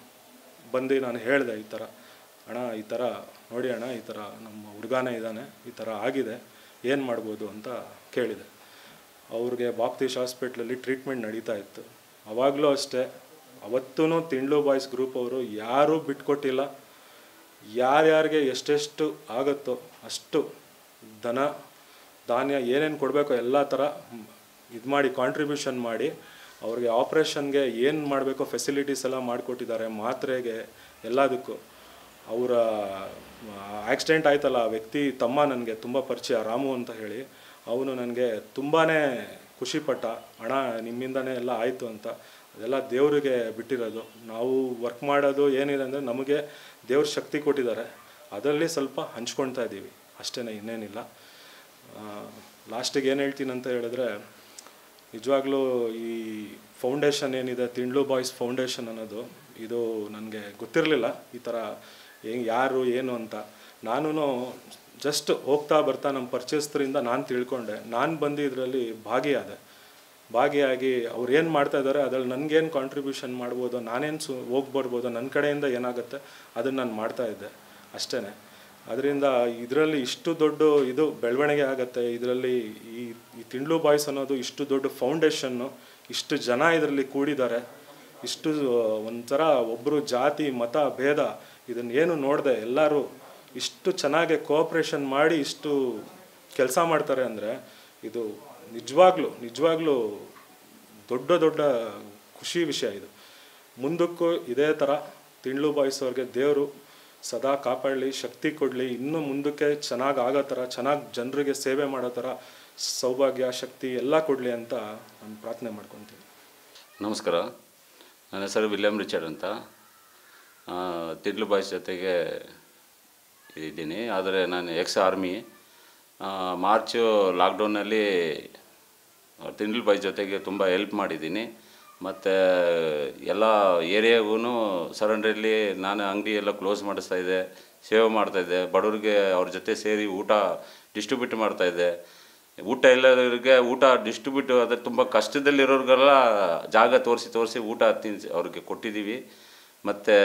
ಬಂದು ನಾನು ಹೇಳಿದೆ ಈ ಥರ ಅಣ್ಣ ಈ ಥರ ನೋಡಿ ಅಣ್ಣ ಈ ಥರ ನಮ್ಮ ಹುಡುಗಾನೇ ಇದ್ದಾನೆ ಈ ಥರ ಆಗಿದೆ ಏನು ಮಾಡ್ಬೋದು ಅಂತ ಕೇಳಿದೆ ಅವ್ರಿಗೆ ಬಾಪ್ತೀಶ್ ಹಾಸ್ಪಿಟ್ಲಲ್ಲಿ ಟ್ರೀಟ್ಮೆಂಟ್ ನಡೀತಾ ಇತ್ತು ಅವಾಗಲೂ ಅಷ್ಟೇ ಅವತ್ತೂ ತಿಂಡ್ಲು ಬಾಯ್ಸ್ ಗ್ರೂಪ್ ಅವರು ಯಾರೂ ಬಿಟ್ಕೊಟ್ಟಿಲ್ಲ ಯಾರ್ಯಾರಿಗೆ ಎಷ್ಟೆಷ್ಟು ಆಗುತ್ತೋ ಅಷ್ಟು ದನ ಧಾನ್ಯ ಏನೇನು ಕೊಡಬೇಕೋ ಎಲ್ಲ ಥರ ಇದು ಮಾಡಿ ಕಾಂಟ್ರಿಬ್ಯೂಷನ್ ಮಾಡಿ ಅವ್ರಿಗೆ ಆಪ್ರೇಷನ್ಗೆ ಏನು ಮಾಡಬೇಕೋ ಫೆಸಿಲಿಟೀಸ್ ಎಲ್ಲ ಮಾಡಿಕೊಟ್ಟಿದ್ದಾರೆ ಮಾತ್ರೆಗೆ ಎಲ್ಲದಕ್ಕೂ ಅವರ ಆಕ್ಸಿಡೆಂಟ್ ಆಯ್ತಲ್ಲ ಆ ವ್ಯಕ್ತಿ ತಮ್ಮ ನನಗೆ ತುಂಬ ಪರಿಚಯ ರಾಮು ಅಂತ ಹೇಳಿ ಅವನು ನನಗೆ ತುಂಬಾ ಖುಷಿಪಟ್ಟ ಅಣ್ಣ ನಿಮ್ಮಿಂದನೇ ಎಲ್ಲ ಆಯಿತು ಅಂತ ಅದೆಲ್ಲ ದೇವರಿಗೆ ಬಿಟ್ಟಿರೋದು ನಾವು ವರ್ಕ್ ಮಾಡೋದು ಏನಿದೆ ಅಂದರೆ ನಮಗೆ ದೇವ್ರ ಶಕ್ತಿ ಕೊಟ್ಟಿದ್ದಾರೆ ಅದರಲ್ಲಿ ಸ್ವಲ್ಪ ಹಂಚ್ಕೊಳ್ತಾ ಇದ್ದೀವಿ ಅಷ್ಟೇ ಇನ್ನೇನಿಲ್ಲ ಲಾಸ್ಟಿಗೆ ಏನು ಹೇಳ್ತೀನಿ ಅಂತ ಹೇಳಿದ್ರೆ ನಿಜವಾಗ್ಲೂ ಈ ಫೌಂಡೇಶನ್ ಏನಿದೆ ತಿಂಡ್ಲು ಬಾಯ್ಸ್ ಫೌಂಡೇಶನ್ ಅನ್ನೋದು ಇದು ನನಗೆ ಗೊತ್ತಿರಲಿಲ್ಲ ಈ ಥರ ಹೆಂಗೆ ಯಾರು ಏನು ಅಂತ ನಾನು ಜಸ್ಟ್ ಹೋಗ್ತಾ ಬರ್ತಾ ನಮ್ಮ ಪರ್ಚೇಸ್ತರಿಂದ ನಾನು ತಿಳ್ಕೊಂಡೆ ನಾನು ಬಂದು ಇದರಲ್ಲಿ ಭಾಗಿಯಾದೆ ಭಾಗಿಯಾಗಿ ಅವ್ರು ಏನು ಮಾಡ್ತಾ ಇದ್ದಾರೆ ಅದ್ರಲ್ಲಿ ನನಗೇನು ಕಾಂಟ್ರಿಬ್ಯೂಷನ್ ಮಾಡ್ಬೋದು ನಾನೇನು ಸು ಹೋಗಿ ಬರ್ಬೋದು ನನ್ನ ಕಡೆಯಿಂದ ಏನಾಗುತ್ತೆ ಅದನ್ನು ನಾನು ಮಾಡ್ತಾ ಇದ್ದೆ ಅಷ್ಟೇ ಅದರಿಂದ ಇದರಲ್ಲಿ ಇಷ್ಟು ದೊಡ್ಡ ಇದು ಬೆಳವಣಿಗೆ ಆಗುತ್ತೆ ಇದರಲ್ಲಿ ಈ ಈ ತಿಂಡ್ಲು ಬಾಯ್ಸ್ ಅನ್ನೋದು ಇಷ್ಟು ದೊಡ್ಡ ಫೌಂಡೇಶನ್ನು ಇಷ್ಟು ಜನ ಇದರಲ್ಲಿ ಕೂಡಿದ್ದಾರೆ ಇಷ್ಟು ಒಂಥರ ಒಬ್ಬರು ಜಾತಿ ಮತ ಭೇದ ಇದನ್ನ ಏನು ನೋಡದೆ ಎಲ್ಲರೂ ಇಷ್ಟು ಚೆನ್ನಾಗಿ ಕೋಆಪ್ರೇಷನ್ ಮಾಡಿ ಇಷ್ಟು ಕೆಲಸ ಮಾಡ್ತಾರೆ ಅಂದರೆ ಇದು ನಿಜವಾಗ್ಲೂ ನಿಜವಾಗ್ಲೂ ದೊಡ್ಡ ದೊಡ್ಡ ಖುಷಿ ವಿಷಯ ಇದು ಮುಂದಕ್ಕೂ ಇದೇ ಥರ ತಿಂಡ್ಲು ಬಾಯ್ಸ್ ಅವ್ರಿಗೆ ದೇವರು ಸದಾ ಕಾಪಾಡಲಿ ಶಕ್ತಿ ಕೊಡಲಿ ಇನ್ನೂ ಮುಂದಕ್ಕೆ ಚೆನ್ನಾಗಿ ಆಗೋ ಥರ ಚೆನ್ನಾಗಿ ಜನರಿಗೆ ಸೇವೆ ಮಾಡೋ ಥರ ಸೌಭಾಗ್ಯ ಶಕ್ತಿ ಎಲ್ಲ ಕೊಡಲಿ ಅಂತ ನಾನು ಪ್ರಾರ್ಥನೆ ಮಾಡ್ಕೊತೀನಿ ನಮಸ್ಕಾರ ನನ್ನ ಹೆಸರು ವಿಲಿಯಂ ರಿಚರ್ಡ್ ಅಂತ ಆ, ತಿಡ್ಲು ಬಾಯ್ಸ್ ಜೊತೆಗೆ ಇದ್ದೀನಿ ಆದರೆ ನಾನು ಎಕ್ಸ್ ಆರ್ಮಿ ಆ, ಮಾರ್ಚು ಲಾಕ್ಡೌನಲ್ಲಿ ತಿಂಡ್ಲು ಬಾಯ್ಸ್ ಜೊತೆಗೆ ತುಂಬ ಹೆಲ್ಪ್ ಮಾಡಿದ್ದೀನಿ ಮತ್ತು ಎಲ್ಲ ಏರಿಯಾಗೂ ಸರೌಂಡಲ್ಲಿ ನಾನು ಅಂಗಡಿ ಎಲ್ಲ ಕ್ಲೋಸ್ ಮಾಡಿಸ್ತಾ ಇದ್ದೆ ಸೇವೆ ಮಾಡ್ತಾಯಿದ್ದೆ ಬಡವ್ರಿಗೆ ಅವ್ರ ಜೊತೆ ಸೇರಿ ಊಟ ಡಿಸ್ಟ್ರಿಬ್ಯೂಟ್ ಮಾಡ್ತಾಯಿದ್ದೆ ಊಟ ಇಲ್ಲದವ್ರಿಗೆ ಊಟ ಡಿಸ್ಟ್ರಿಬ್ಯೂಟ್ ಅದೇ ತುಂಬ ಕಷ್ಟದಲ್ಲಿರೋರಿಗೆಲ್ಲ ಜಾಗ ತೋರಿಸಿ ತೋರಿಸಿ ಊಟ ತಿನ್ನಿಸಿ ಅವ್ರಿಗೆ ಕೊಟ್ಟಿದ್ದೀವಿ ಮತ್ತು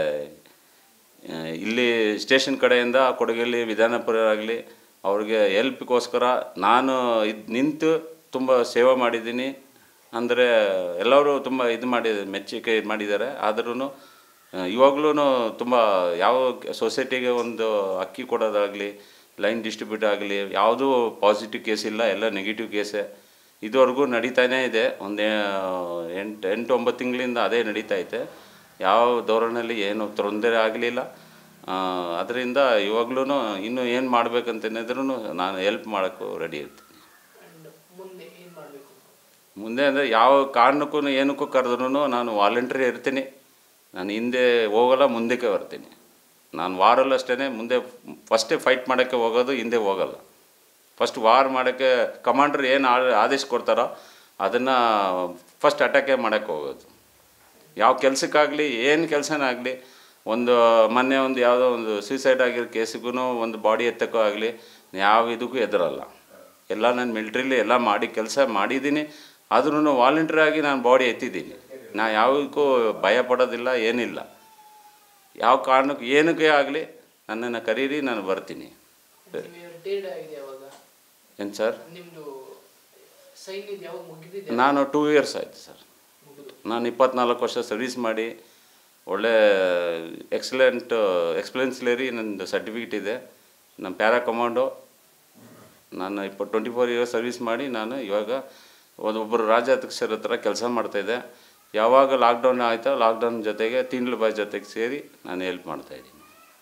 ಆ, ಇಲ್ಲಿ ಸ್ಟೇಷನ್ ಕಡೆಯಿಂದ ಕೊಡಗಲ್ಲಿ ವಿಧಾನಪುರ ಆಗಲಿ ಅವ್ರಿಗೆ ಹೆಲ್ಪ್ಗೋಸ್ಕರ ನಾನು ಇದು ನಿಂತು ತುಂಬ ಸೇವೆ ಮಾಡಿದ್ದೀನಿ ಅಂದರೆ ಎಲ್ಲರೂ ತುಂಬ ಇದು ಮಾಡಿ ಮೆಚ್ಚುಗೆ ಇದು ಮಾಡಿದ್ದಾರೆ ಆದ್ರೂ ಇವಾಗ್ಲೂ ತುಂಬ ಯಾವ ಸೊಸೈಟಿಗೆ ಒಂದು ಅಕ್ಕಿ ಕೊಡೋದಾಗಲಿ ಲೈನ್ ಡಿಸ್ಟ್ರಿಬ್ಯೂಟ್ ಆಗಲಿ ಯಾವುದೂ ಪಾಸಿಟಿವ್ ಕೇಸ್ ಇಲ್ಲ ಎಲ್ಲ ನೆಗೆಟಿವ್ ಕೇಸೇ ಇದುವರೆಗೂ ನಡೀತಾನೇ ಇದೆ ಒಂದು ಎಂಟು ಎಂಟು ಒಂಬತ್ತು ತಿಂಗಳಿಂದ ಅದೇ ನಡೀತಾ ಐತೆ ಯಾವ ಧೋರಣೆಯಲ್ಲಿ ಏನು ತೊಂದರೆ ಆಗಲಿಲ್ಲ ಅದರಿಂದ ಇವಾಗ್ಲೂ ಇನ್ನೂ ಏನು ಮಾಡ್ಬೇಕಂತೇನಿದ್ರೂ ನಾನು ಹೆಲ್ಪ್ ಮಾಡೋಕ್ಕೂ ರೆಡಿ ಇರ್ತೀನಿ ಅಂಡ್ ಮುಂದೆ ಏನ್ ಮಾಡ್ಬೇಕು ಮುಂದೆ ಅಂದರೆ ಯಾವ ಕಾರಣಕ್ಕೂ ಏನಕ್ಕೂ ಕರೆದ್ರೂ ನಾನು ವಾಲಂಟ್ರಿ ಇರ್ತೀನಿ ನಾನು ಹಿಂದೆ ಹೋಗಲ್ಲ ಮುಂದಕ್ಕೆ ಬರ್ತೀನಿ ನಾನು ವಾರಲ್ಲೂ ಅಷ್ಟೇ ಮುಂದೆ ಫಸ್ಟೇ ಫೈಟ್ ಮಾಡೋಕ್ಕೆ ಹೋಗೋದು ಹಿಂದೆ ಹೋಗಲ್ಲ ಫಸ್ಟ್ ವಾರ್ ಮಾಡೋಕ್ಕೆ ಕಮಾಂಡ್ರ್ ಏನು ಆದೇಶ ಕೊಡ್ತಾರೋ ಅದನ್ನು ಫಸ್ಟ್ ಅಟ್ಯಾಕೇ ಮಾಡೋಕ್ಕೆ ಹೋಗೋದು ಯಾವ ಕೆಲಸಕ್ಕಾಗಲಿ ಏನು ಕೆಲಸನೇ ಆಗಲಿ ಒಂದು ಮೊನ್ನೆ ಒಂದು ಯಾವುದೋ ಒಂದು ಸೂಸೈಡ್ ಆಗಿರೋ ಕೇಸಿಗೂ ಒಂದು ಬಾಡಿ ಎತ್ತಕ್ಕೂ ಆಗಲಿ ಯಾವ ಇದಕ್ಕೂ ಎದುರಲ್ಲ ಎಲ್ಲ ನಾನು ಮಿಲ್ಟ್ರಿಲಿ ಎಲ್ಲ ಮಾಡಿ ಕೆಲಸ ಮಾಡಿದ್ದೀನಿ ಆದ್ರೂ ವಾಲಂಟ್ರಿ ಆಗಿ ನಾನು ಬಾಡಿ ಎತ್ತಿದ್ದೀನಿ ನಾ ಯಾವುದಕ್ಕೂ ಭಯ ಪಡೋದಿಲ್ಲ ಏನಿಲ್ಲ ಯಾವ ಕಾರಣಕ್ಕೂ ಏನಕ್ಕೆ ಆಗಲಿ ನನ್ನನ್ನು ಕರೀರಿ ನಾನು ಬರ್ತೀನಿ ನೀವು ರಿಟೈರ್ಡ್ ಆಗಿದೆ ಯಾವಾಗ ಏನು ಸರ್ ನಿಮ್ದು ಸೈನ್ಯದ ಯಾವಾಗ ಮುಗಿದಿದೆ ನಾನು ಟೂ ಇಯರ್ಸ್ ಆಯಿತು ಸರ್ ಮುಗಿದು ನಾನು ಇಪ್ಪತ್ನಾಲ್ಕು ವರ್ಷ ಸರ್ವಿಸ್ ಮಾಡಿ ಒಳ್ಳೆ ಎಕ್ಸಲೆಂಟ್ ಎಕ್ಸ್ಪೀರಿಯನ್ಸ್ಲೇರಿ ನಂದು ಸರ್ಟಿಫಿಕೇಟ್ ಇದೆ ನಮ್ಮ ಪ್ಯಾರಾ ಕಮಾಂಡೋ ನಾನು ಇಪ್ಪ ಟ್ವೆಂಟಿ ಫೋರ್ ಇಯರ್ಸ್ ಸರ್ವಿಸ್ ಮಾಡಿ ನಾನು ಇವಾಗ ಒಬ್ಬರು ರಾಜ್ಯಾಧ್ಯಕ್ಷರ ಹತ್ರ ಕೆಲಸ ಮಾಡ್ತಾಯಿದ್ದೆ ಯಾವಾಗ ಲಾಕ್ಡೌನ್ ಆಯಿತೋ ಲಾಕ್ಡೌನ್ ಜೊತೆಗೆ ತಿಂಡ್ಲು ಬಾಯ್ ಜೊತೆಗೆ ಸೇರಿ ನಾನು ಹೆಲ್ಪ್ ಮಾಡ್ತಾಯಿದ್ದೀನಿ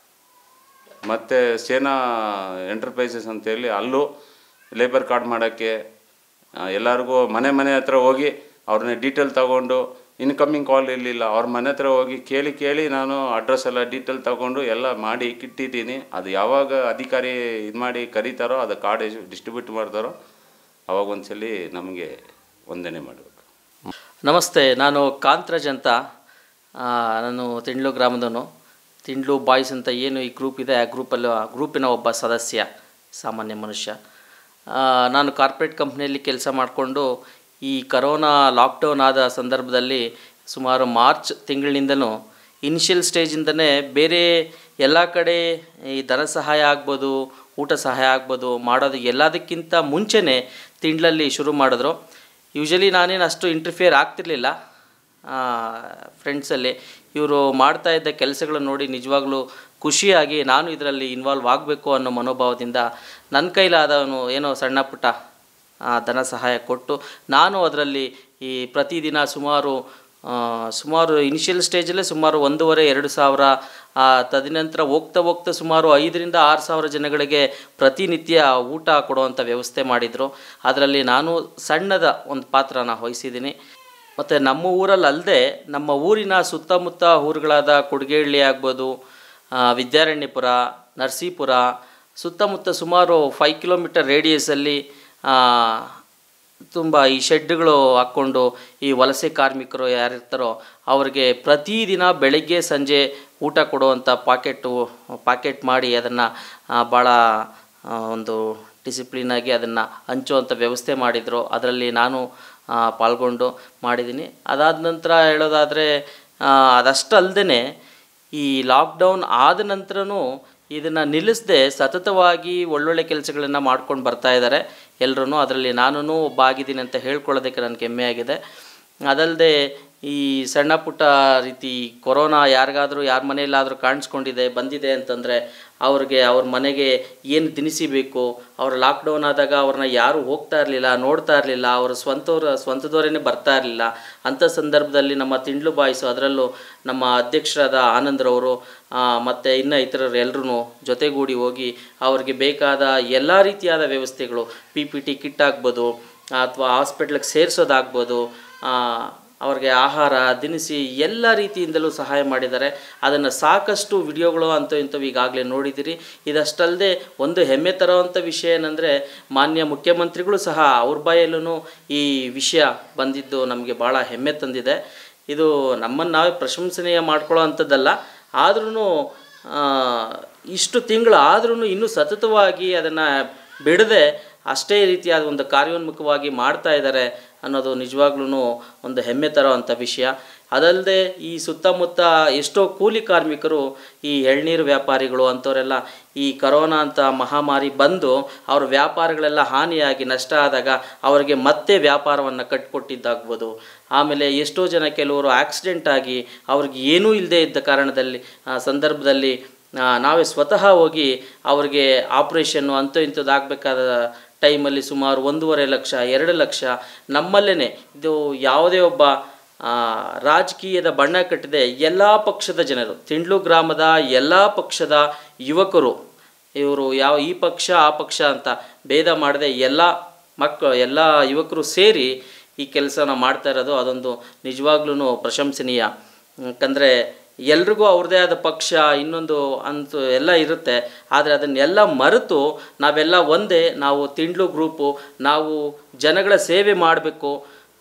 ಮತ್ತು ಸೇನಾ ಎಂಟರ್ಪ್ರೈಸಸ್ ಅಂತೇಳಿ ಅಲ್ಲೂ ಲೇಬರ್ ಕಾರ್ಡ್ ಮಾಡೋಕ್ಕೆ ಆ, ಎಲ್ಲರಿಗೂ ಮನೆ ಮನೆ ಹತ್ರ ಹೋಗಿ ಅವ್ರನ್ನ ಡೀಟೇಲ್ ತಗೊಂಡು ಇನ್ಕಮಿಂಗ್ ಕಾಲ್ ಇರಲಿಲ್ಲ ಅವ್ರ ಮನೆ ಹತ್ರ ಹೋಗಿ ಕೇಳಿ ಕೇಳಿ ನಾನು ಅಡ್ರೆಸ್ ಎಲ್ಲ ಡೀಟೇಲ್ ತಗೊಂಡು ಎಲ್ಲ ಮಾಡಿ ಇಟ್ಟಿದ್ದೀನಿ ಅದು ಯಾವಾಗ ಅಧಿಕಾರಿ ಇದು ಮಾಡಿ ಕರೀತಾರೋ ಅದು ಕಾರ್ಡ್ ಡಿಸ್ಟ್ರಿಬ್ಯೂಟ್ ಮಾಡ್ತಾರೋ ಅವಾಗ ಒಂದ್ಸಲಿ ನಮಗೆ ವಂದನೆ ಮಾಡಬೇಕು ನಮಸ್ತೆ ನಾನು ಕಾಂತರಾಜ್ ಅಂತ ಆ, ನಾನು ತಿಂಡ್ಲು ಗ್ರಾಮದವನು ತಿಂಡ್ಲು ಬಾಯ್ಸ್ ಅಂತ ಏನು ಈ ಗ್ರೂಪ್ ಇದೆ ಆ ಗ್ರೂಪಲ್ಲಿ ಆ ಗ್ರೂಪಿನ ಒಬ್ಬ ಸದಸ್ಯ ಸಾಮಾನ್ಯ ಮನುಷ್ಯ ಆ, ನಾನು ಕಾರ್ಪೊರೇಟ್ ಕಂಪ್ನಿಯಲ್ಲಿ ಕೆಲಸ ಮಾಡಿಕೊಂಡು ಈ ಕರೋನಾ ಲಾಕ್ಡೌನ್ ಆದ ಸಂದರ್ಭದಲ್ಲಿ ಸುಮಾರು ಮಾರ್ಚ್ ತಿಂಗಳಿನಿಂದನೂ ಇನಿಷಿಯಲ್ ಸ್ಟೇಜಿಂದನೇ ಬೇರೆ ಎಲ್ಲ ಕಡೆ ಈ ಧನ ಸಹಾಯ ಆಗ್ಬೋದು ಊಟ ಸಹಾಯ ಆಗ್ಬೋದು ಮಾಡೋದು ಎಲ್ಲದಕ್ಕಿಂತ ಮುಂಚೆನೇ ತಿಂಡ್ಲಲ್ಲಿ ಶುರು ಮಾಡಿದ್ರು ಯೂಶಲಿ ನಾನೇನು ಅಷ್ಟು ಇಂಟರ್ಫಿಯರ್ ಆಗ್ತಿರ್ಲಿಲ್ಲ ಫ್ರೆಂಡ್ಸಲ್ಲಿ ಇವರು ಮಾಡ್ತಾ ಇದ್ದ ಕೆಲಸಗಳನ್ನು ನೋಡಿ ನಿಜವಾಗ್ಲೂ ಖುಷಿಯಾಗಿ ನಾನು ಇದರಲ್ಲಿ ಇನ್ವಾಲ್ವ್ ಆಗಬೇಕು ಅನ್ನೋ ಮನೋಭಾವದಿಂದ ನನ್ನ ಕೈಲಾದವನು ಏನೋ ಸಣ್ಣ ಪುಟ್ಟ ಆ, ಧನ ಸಹಾಯ ಕೊಟ್ಟು ನಾನು ಅದರಲ್ಲಿ ಈ ಪ್ರತಿದಿನ ಸುಮಾರು ಆ, ಸುಮಾರು ಇನಿಷಿಯಲ್ ಸ್ಟೇಜಲ್ಲೇ ಸುಮಾರು ಒಂದೂವರೆ ಎರಡು ಸಾವಿರ ಆ, ತದನಂತರ ಹೋಗ್ತಾ ಹೋಗ್ತಾ ಸುಮಾರು ಐದರಿಂದ ಆರು ಸಾವಿರ ಜನಗಳಿಗೆ ಪ್ರತಿನಿತ್ಯ ಊಟ ಕೊಡುವಂಥ ವ್ಯವಸ್ಥೆ ಮಾಡಿದರು ಅದರಲ್ಲಿ ನಾನು ಸಣ್ಣದ ಒಂದು ಪಾತ್ರನ ವಹಿಸಿದ್ದೀನಿ ಮತ್ತು ನಮ್ಮ ಊರಲ್ಲಿ ಅಲ್ಲದೆ ನಮ್ಮ ಊರಿನ ಸುತ್ತಮುತ್ತ ಊರುಗಳಾದ ಕೊಡ್ಗೇಹಳ್ಳಿ ಆಗ್ಬೋದು ಆ, ವಿದ್ಯಾರಣ್ಯಪುರ ನರಸೀಪುರ ಸುತ್ತಮುತ್ತ ಸುಮಾರು ಫೈವ್ ಕಿಲೋಮೀಟರ್ ರೇಡಿಯಸಲ್ಲಿ ತುಂಬ ಈ ಶೆಡ್ಗಳು ಹಾಕ್ಕೊಂಡು ಈ ವಲಸೆ ಕಾರ್ಮಿಕರು ಯಾರಿರ್ತಾರೋ ಅವ್ರಿಗೆ ಪ್ರತಿದಿನ ಬೆಳಗ್ಗೆ ಸಂಜೆ ಊಟ ಕೊಡುವಂಥ ಪಾಕೆಟು ಪಾಕೆಟ್ ಮಾಡಿ ಅದನ್ನು ಭಾಳ ಆ, ಒಂದು ಡಿಸಿಪ್ಲಿನಾಗಿ ಅದನ್ನು ಹಂಚುವಂಥ ವ್ಯವಸ್ಥೆ ಮಾಡಿದರು ಅದರಲ್ಲಿ ನಾನು ಆ, ಪಾಲ್ಗೊಂಡು ಮಾಡಿದ್ದೀನಿ ಅದಾದ ನಂತರ ಹೇಳೋದಾದರೆ ಅದಷ್ಟಲ್ಲದೆ ಈ ಲಾಕ್ಡೌನ್ ಆದ ನಂತರನೂ ಇದನ್ನು ನಿಲ್ಲಿಸದೆ ಸತತವಾಗಿ ಒಳ್ಳೊಳ್ಳೆ ಕೆಲಸಗಳನ್ನು ಮಾಡ್ಕೊಂಡು ಬರ್ತಾ ಇದ್ದಾರೆ ಎಲ್ಲರೂ ಅದರಲ್ಲಿ ನಾನು ಒಬ್ಬ ಆಗಿದ್ದೀನಿ ಅಂತ ಹೇಳ್ಕೊಳ್ಳೋದಕ್ಕೆ ನನಗೆ ಹೆಮ್ಮೆ ಆಗಿದೆ ಅದಲ್ಲದೆ ಈ ಸಣ್ಣ ಪುಟ್ಟ ರೀತಿ ಕೊರೋನಾ ಯಾರಿಗಾದರೂ ಯಾರ ಮನೆಯಲ್ಲಾದರೂ ಕಾಣಿಸ್ಕೊಂಡಿದೆ ಬಂದಿದೆ ಅಂತಂದರೆ ಅವ್ರಿಗೆ ಅವ್ರ ಮನೆಗೆ ಏನು ದಿನಸಿ ಬೇಕು ಅವ್ರ ಲಾಕ್ಡೌನ್ ಆದಾಗ ಅವ್ರನ್ನ ಯಾರೂ ಹೋಗ್ತಾ ಇರಲಿಲ್ಲ ನೋಡ್ತಾ ಇರಲಿಲ್ಲ ಅವ್ರ ಸ್ವಂತವ್ರ ಸ್ವಂತದವರೇ ಬರ್ತಾ ಇರಲಿಲ್ಲ ಅಂಥ ಸಂದರ್ಭದಲ್ಲಿ ನಮ್ಮ ತಿಂಡ್ಲು ಬಾಯ್ಸು ಅದರಲ್ಲೂ ನಮ್ಮ ಅಧ್ಯಕ್ಷರಾದ ಆನಂದ್ರವರು ಮತ್ತು ಇನ್ನು ಇತರರು ಎಲ್ಲರೂ ಜೊತೆಗೂಡಿ ಹೋಗಿ ಅವ್ರಿಗೆ ಬೇಕಾದ ಎಲ್ಲ ರೀತಿಯಾದ ವ್ಯವಸ್ಥೆಗಳು ಪಿ ಪಿ ಟಿ ಕಿಟ್ ಆಗ್ಬೋದು ಅಥವಾ ಹಾಸ್ಪಿಟ್ಲಿಗೆ ಸೇರಿಸೋದಾಗ್ಬೋದು ಅವ್ರಿಗೆ ಆಹಾರ ದಿನಸಿ ಎಲ್ಲ ರೀತಿಯಿಂದಲೂ ಸಹಾಯ ಮಾಡಿದ್ದಾರೆ ಅದನ್ನು ಸಾಕಷ್ಟು ವಿಡಿಯೋಗಳು ಅಂತೂ ಇಂಥವು ಈಗಾಗಲೇ ನೋಡಿದ್ದೀರಿ ಇದಷ್ಟಲ್ಲದೆ ಒಂದು ಹೆಮ್ಮೆ ತರುವಂಥ ವಿಷಯ ಏನಂದರೆ ಮಾನ್ಯ ಮುಖ್ಯಮಂತ್ರಿಗಳು ಸಹ ಅವ್ರ ಬಾಯಲ್ಲೂ ಈ ವಿಷಯ ಬಂದಿದ್ದು ನಮಗೆ ಭಾಳ ಹೆಮ್ಮೆ ತಂದಿದೆ ಇದು ನಮ್ಮನ್ನು ನಾವೇ ಪ್ರಶಂಸನೀಯ ಮಾಡ್ಕೊಳ್ಳೋ ಅಂಥದ್ದಲ್ಲ ಆದ್ರೂ ಇಷ್ಟು ತಿಂಗಳು ಆದ್ರೂ ಇನ್ನೂ ಸತತವಾಗಿ ಅದನ್ನು ಬಿಡದೆ ಅಷ್ಟೇ ರೀತಿಯಾದ ಒಂದು ಕಾರ್ಯೋನ್ಮುಖವಾಗಿ ಮಾಡ್ತಾ ಇದ್ದಾರೆ ಅನ್ನೋದು ನಿಜವಾಗ್ಲೂ ಒಂದು ಹೆಮ್ಮೆ ತರೋವಂಥ ವಿಷಯ ಅದಲ್ಲದೆ ಈ ಸುತ್ತಮುತ್ತ ಎಷ್ಟೋ ಕೂಲಿ ಕಾರ್ಮಿಕರು ಈ ಎಳ್ನೀರು ವ್ಯಾಪಾರಿಗಳು ಅಂಥವರೆಲ್ಲ ಈ ಕರೋನಾ ಅಂತ ಮಹಾಮಾರಿ ಬಂದು ಅವ್ರ ವ್ಯಾಪಾರಗಳೆಲ್ಲ ಹಾನಿಯಾಗಿ ನಷ್ಟ ಆದಾಗ ಅವರಿಗೆ ಮತ್ತೆ ವ್ಯಾಪಾರವನ್ನು ಕಟ್ಟಿಕೊಟ್ಟಿದ್ದಾಗ್ಬೋದು ಆಮೇಲೆ ಎಷ್ಟೋ ಜನ ಕೆಲವರು ಆಕ್ಸಿಡೆಂಟ್ ಆಗಿ ಅವ್ರಿಗೆ ಏನೂ ಇಲ್ಲದೆ ಇದ್ದ ಕಾರಣದಲ್ಲಿ ಆ ಸಂದರ್ಭದಲ್ಲಿ ಆ, ನಾವೇ ಸ್ವತಃ ಹೋಗಿ ಅವ್ರಿಗೆ ಆಪ್ರೇಷನ್ನು ಅಂಥದ್ದು ಇಂಥದ್ದು ಆಗಬೇಕಾದ ಟೈಮಲ್ಲಿ ಸುಮಾರು ಒಂದೂವರೆ ಲಕ್ಷ ಎರಡು ಲಕ್ಷ ನಮ್ಮಲ್ಲೇ ಇದು ಯಾವುದೇ ಒಬ್ಬ ಆ, ರಾಜಕೀಯದ ಬಣ್ಣ ಕಟ್ಟಿದೆ ಎಲ್ಲ ಪಕ್ಷದ ಜನರು ತಿಂಡ್ಲು ಗ್ರಾಮದ ಎಲ್ಲ ಪಕ್ಷದ ಯುವಕರು ಇವರು ಯಾವ ಈ ಪಕ್ಷ ಆ ಪಕ್ಷ ಅಂತ ಭೇದ ಮಾಡದೆ ಎಲ್ಲ ಮಕ್ಕಳು ಎಲ್ಲ ಯುವಕರು ಸೇರಿ ಈ ಕೆಲಸನ ಮಾಡ್ತಾ ಇರೋದು ಅದೊಂದು ನಿಜವಾಗ್ಲೂ ಪ್ರಶಂಸನೀಯ ಯಾಕಂದರೆ ಎಲ್ರಿಗೂ ಅವ್ರದ್ದೇ ಆದ ಪಕ್ಷ ಇನ್ನೊಂದು ಅಂತ ಎಲ್ಲ ಇರುತ್ತೆ ಆದರೆ ಅದನ್ನೆಲ್ಲ ಮರೆತು ನಾವೆಲ್ಲ ಒಂದೇ ನಾವು ತಿಂಡ್ಲು ಗ್ರೂಪು ನಾವು ಜನಗಳ ಸೇವೆ ಮಾಡಬೇಕು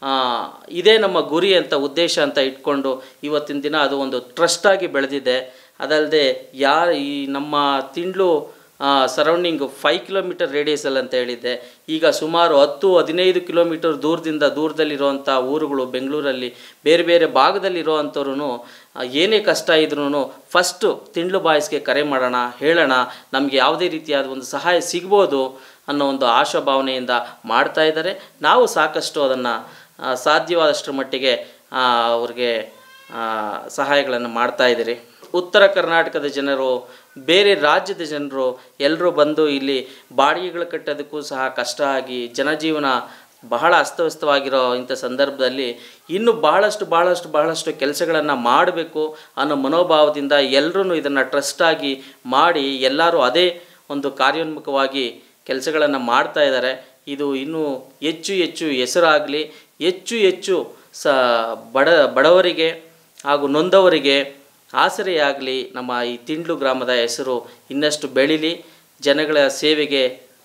ಇದೇ ನಮ್ಮ ಗುರಿ ಅಂತ ಉದ್ದೇಶ ಅಂತ ಇಟ್ಕೊಂಡು ಇವತ್ತಿನ ದಿನ ಅದು ಒಂದು ಟ್ರಸ್ಟಾಗಿ ಬೆಳೆದಿದೆ ಅದಲ್ಲದೆ ಯಾರು ಈ ನಮ್ಮ ತಿಂಡ್ಲು ಸರೌಂಡಿಂಗು ಫೈವ್ ಕಿಲೋಮೀಟರ್ ರೇಡಿಯಸಲ್ಲಿ ಅಂತ ಹೇಳಿದ್ದೆ ಈಗ ಸುಮಾರು ಹತ್ತು ಹದಿನೈದು ಕಿಲೋಮೀಟರ್ ದೂರದಿಂದ ದೂರದಲ್ಲಿರುವಂಥ ಊರುಗಳು ಬೆಂಗಳೂರಲ್ಲಿ ಬೇರೆ ಬೇರೆ ಭಾಗದಲ್ಲಿರೋವಂಥವ್ರು ಏನೇ ಕಷ್ಟ ಇದ್ರೂ ಫಸ್ಟು ತಿಂಡ್ಲು ಬಾಯ್ಸ್ಗೆ ಕರೆ ಮಾಡೋಣ ಹೇಳೋಣ ನಮಗೆ ಯಾವುದೇ ರೀತಿಯಾದ ಒಂದು ಸಹಾಯ ಸಿಗ್ಬೋದು ಅನ್ನೋ ಒಂದು ಆಶಾಭಾವನೆಯಿಂದ ಮಾಡ್ತಾ ಇದ್ದಾರೆ ನಾವು ಸಾಕಷ್ಟು ಅದನ್ನು ಸಾಧ್ಯವಾದಷ್ಟರ ಮಟ್ಟಿಗೆ ಆ, ಅವ್ರಿಗೆ ಆ, ಸಹಾಯಗಳನ್ನು ಮಾಡ್ತಾ ಇದ್ದೀರಿ ಉತ್ತರ ಕರ್ನಾಟಕದ ಜನರು ಬೇರೆ ರಾಜ್ಯದ ಜನರು ಎಲ್ಲರೂ ಬಂದು ಇಲ್ಲಿ ಬಾಡಿಗೆಗಳು ಕಟ್ಟೋದಕ್ಕೂ ಸಹ ಕಷ್ಟ ಆಗಿ ಜನಜೀವನ ಬಹಳ ಅಸ್ತವ್ಯಸ್ತವಾಗಿರೋ ಇಂಥ ಸಂದರ್ಭದಲ್ಲಿ ಇನ್ನೂ ಬಹಳಷ್ಟು ಬಹಳಷ್ಟು ಬಹಳಷ್ಟು ಕೆಲಸಗಳನ್ನು ಮಾಡಬೇಕು ಅನ್ನೋ ಮನೋಭಾವದಿಂದ ಎಲ್ಲರೂ ಇದನ್ನು ಟ್ರಸ್ಟಾಗಿ ಮಾಡಿ ಎಲ್ಲರೂ ಅದೇ ಒಂದು ಕಾರ್ಯೋನ್ಮುಖವಾಗಿ ಕೆಲಸಗಳನ್ನು ಮಾಡ್ತಾ ಇದ್ದಾರೆ ಇದು ಇನ್ನೂ ಹೆಚ್ಚು ಹೆಚ್ಚು ಹೆಸರಾಗಲಿ ಹೆಚ್ಚು ಹೆಚ್ಚು ಸ ಬಡ ಬಡವರಿಗೆ ಹಾಗೂ ನೊಂದವರಿಗೆ ಆಸರೆಯಾಗಲಿ ನಮ್ಮ ಈ ತಿಂಡ್ಲು ಗ್ರಾಮದ ಹೆಸರು ಇನ್ನಷ್ಟು ಬೆಳೀಲಿ ಜನಗಳ ಸೇವೆಗೆ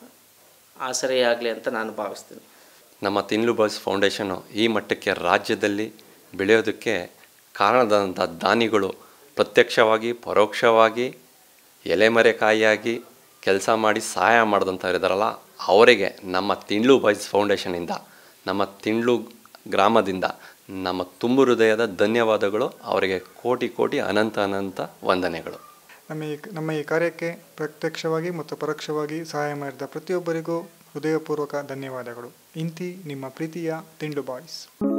ಆಸರೆಯಾಗಲಿ ಅಂತ ನಾನು ಭಾವಿಸ್ತೀನಿ ನಮ್ಮ ತಿನ್ಲು ಬಾಯ್ಸ್ ಫೌಂಡೇಶನು ಈ ಮಟ್ಟಕ್ಕೆ ರಾಜ್ಯದಲ್ಲಿ ಬೆಳೆಯೋದಕ್ಕೆ ಕಾರಣದಂಥ ದಾನಿಗಳು ಪ್ರತ್ಯಕ್ಷವಾಗಿ ಪರೋಕ್ಷವಾಗಿ ಎಲೆಮರೆಕಾಯಿಯಾಗಿ ಕೆಲಸ ಮಾಡಿ ಸಹಾಯ ಮಾಡಿದಂಥ ಇದ್ದಾರಲ್ಲ ಅವರಿಗೆ ನಮ್ಮ ತಿಂಡ್ಲು ಬಾಯ್ಸ್ ಫೌಂಡೇಶನಿಂದ ನಮ್ಮ ತಿಂಡ್ಲು ಗ್ರಾಮದಿಂದ ನಮ್ಮ ತುಂಬು ಹೃದಯದ ಧನ್ಯವಾದಗಳು ಅವರಿಗೆ ಕೋಟಿ ಕೋಟಿ ಅನಂತ ಅನಂತ ವಂದನೆಗಳು ನಮ್ಮ ಈ ನಮ್ಮ ಈ ಕಾರ್ಯಕ್ಕೆ ಪ್ರತ್ಯಕ್ಷವಾಗಿ ಮತ್ತು ಪರೋಕ್ಷವಾಗಿ ಸಹಾಯ ಮಾಡಿದ ಪ್ರತಿಯೊಬ್ಬರಿಗೂ ಹೃದಯಪೂರ್ವಕ ಧನ್ಯವಾದಗಳು ಇಂತಿ ನಿಮ್ಮ ಪ್ರೀತಿಯ ತಿಂಡು ಬಾಯ್ಸ್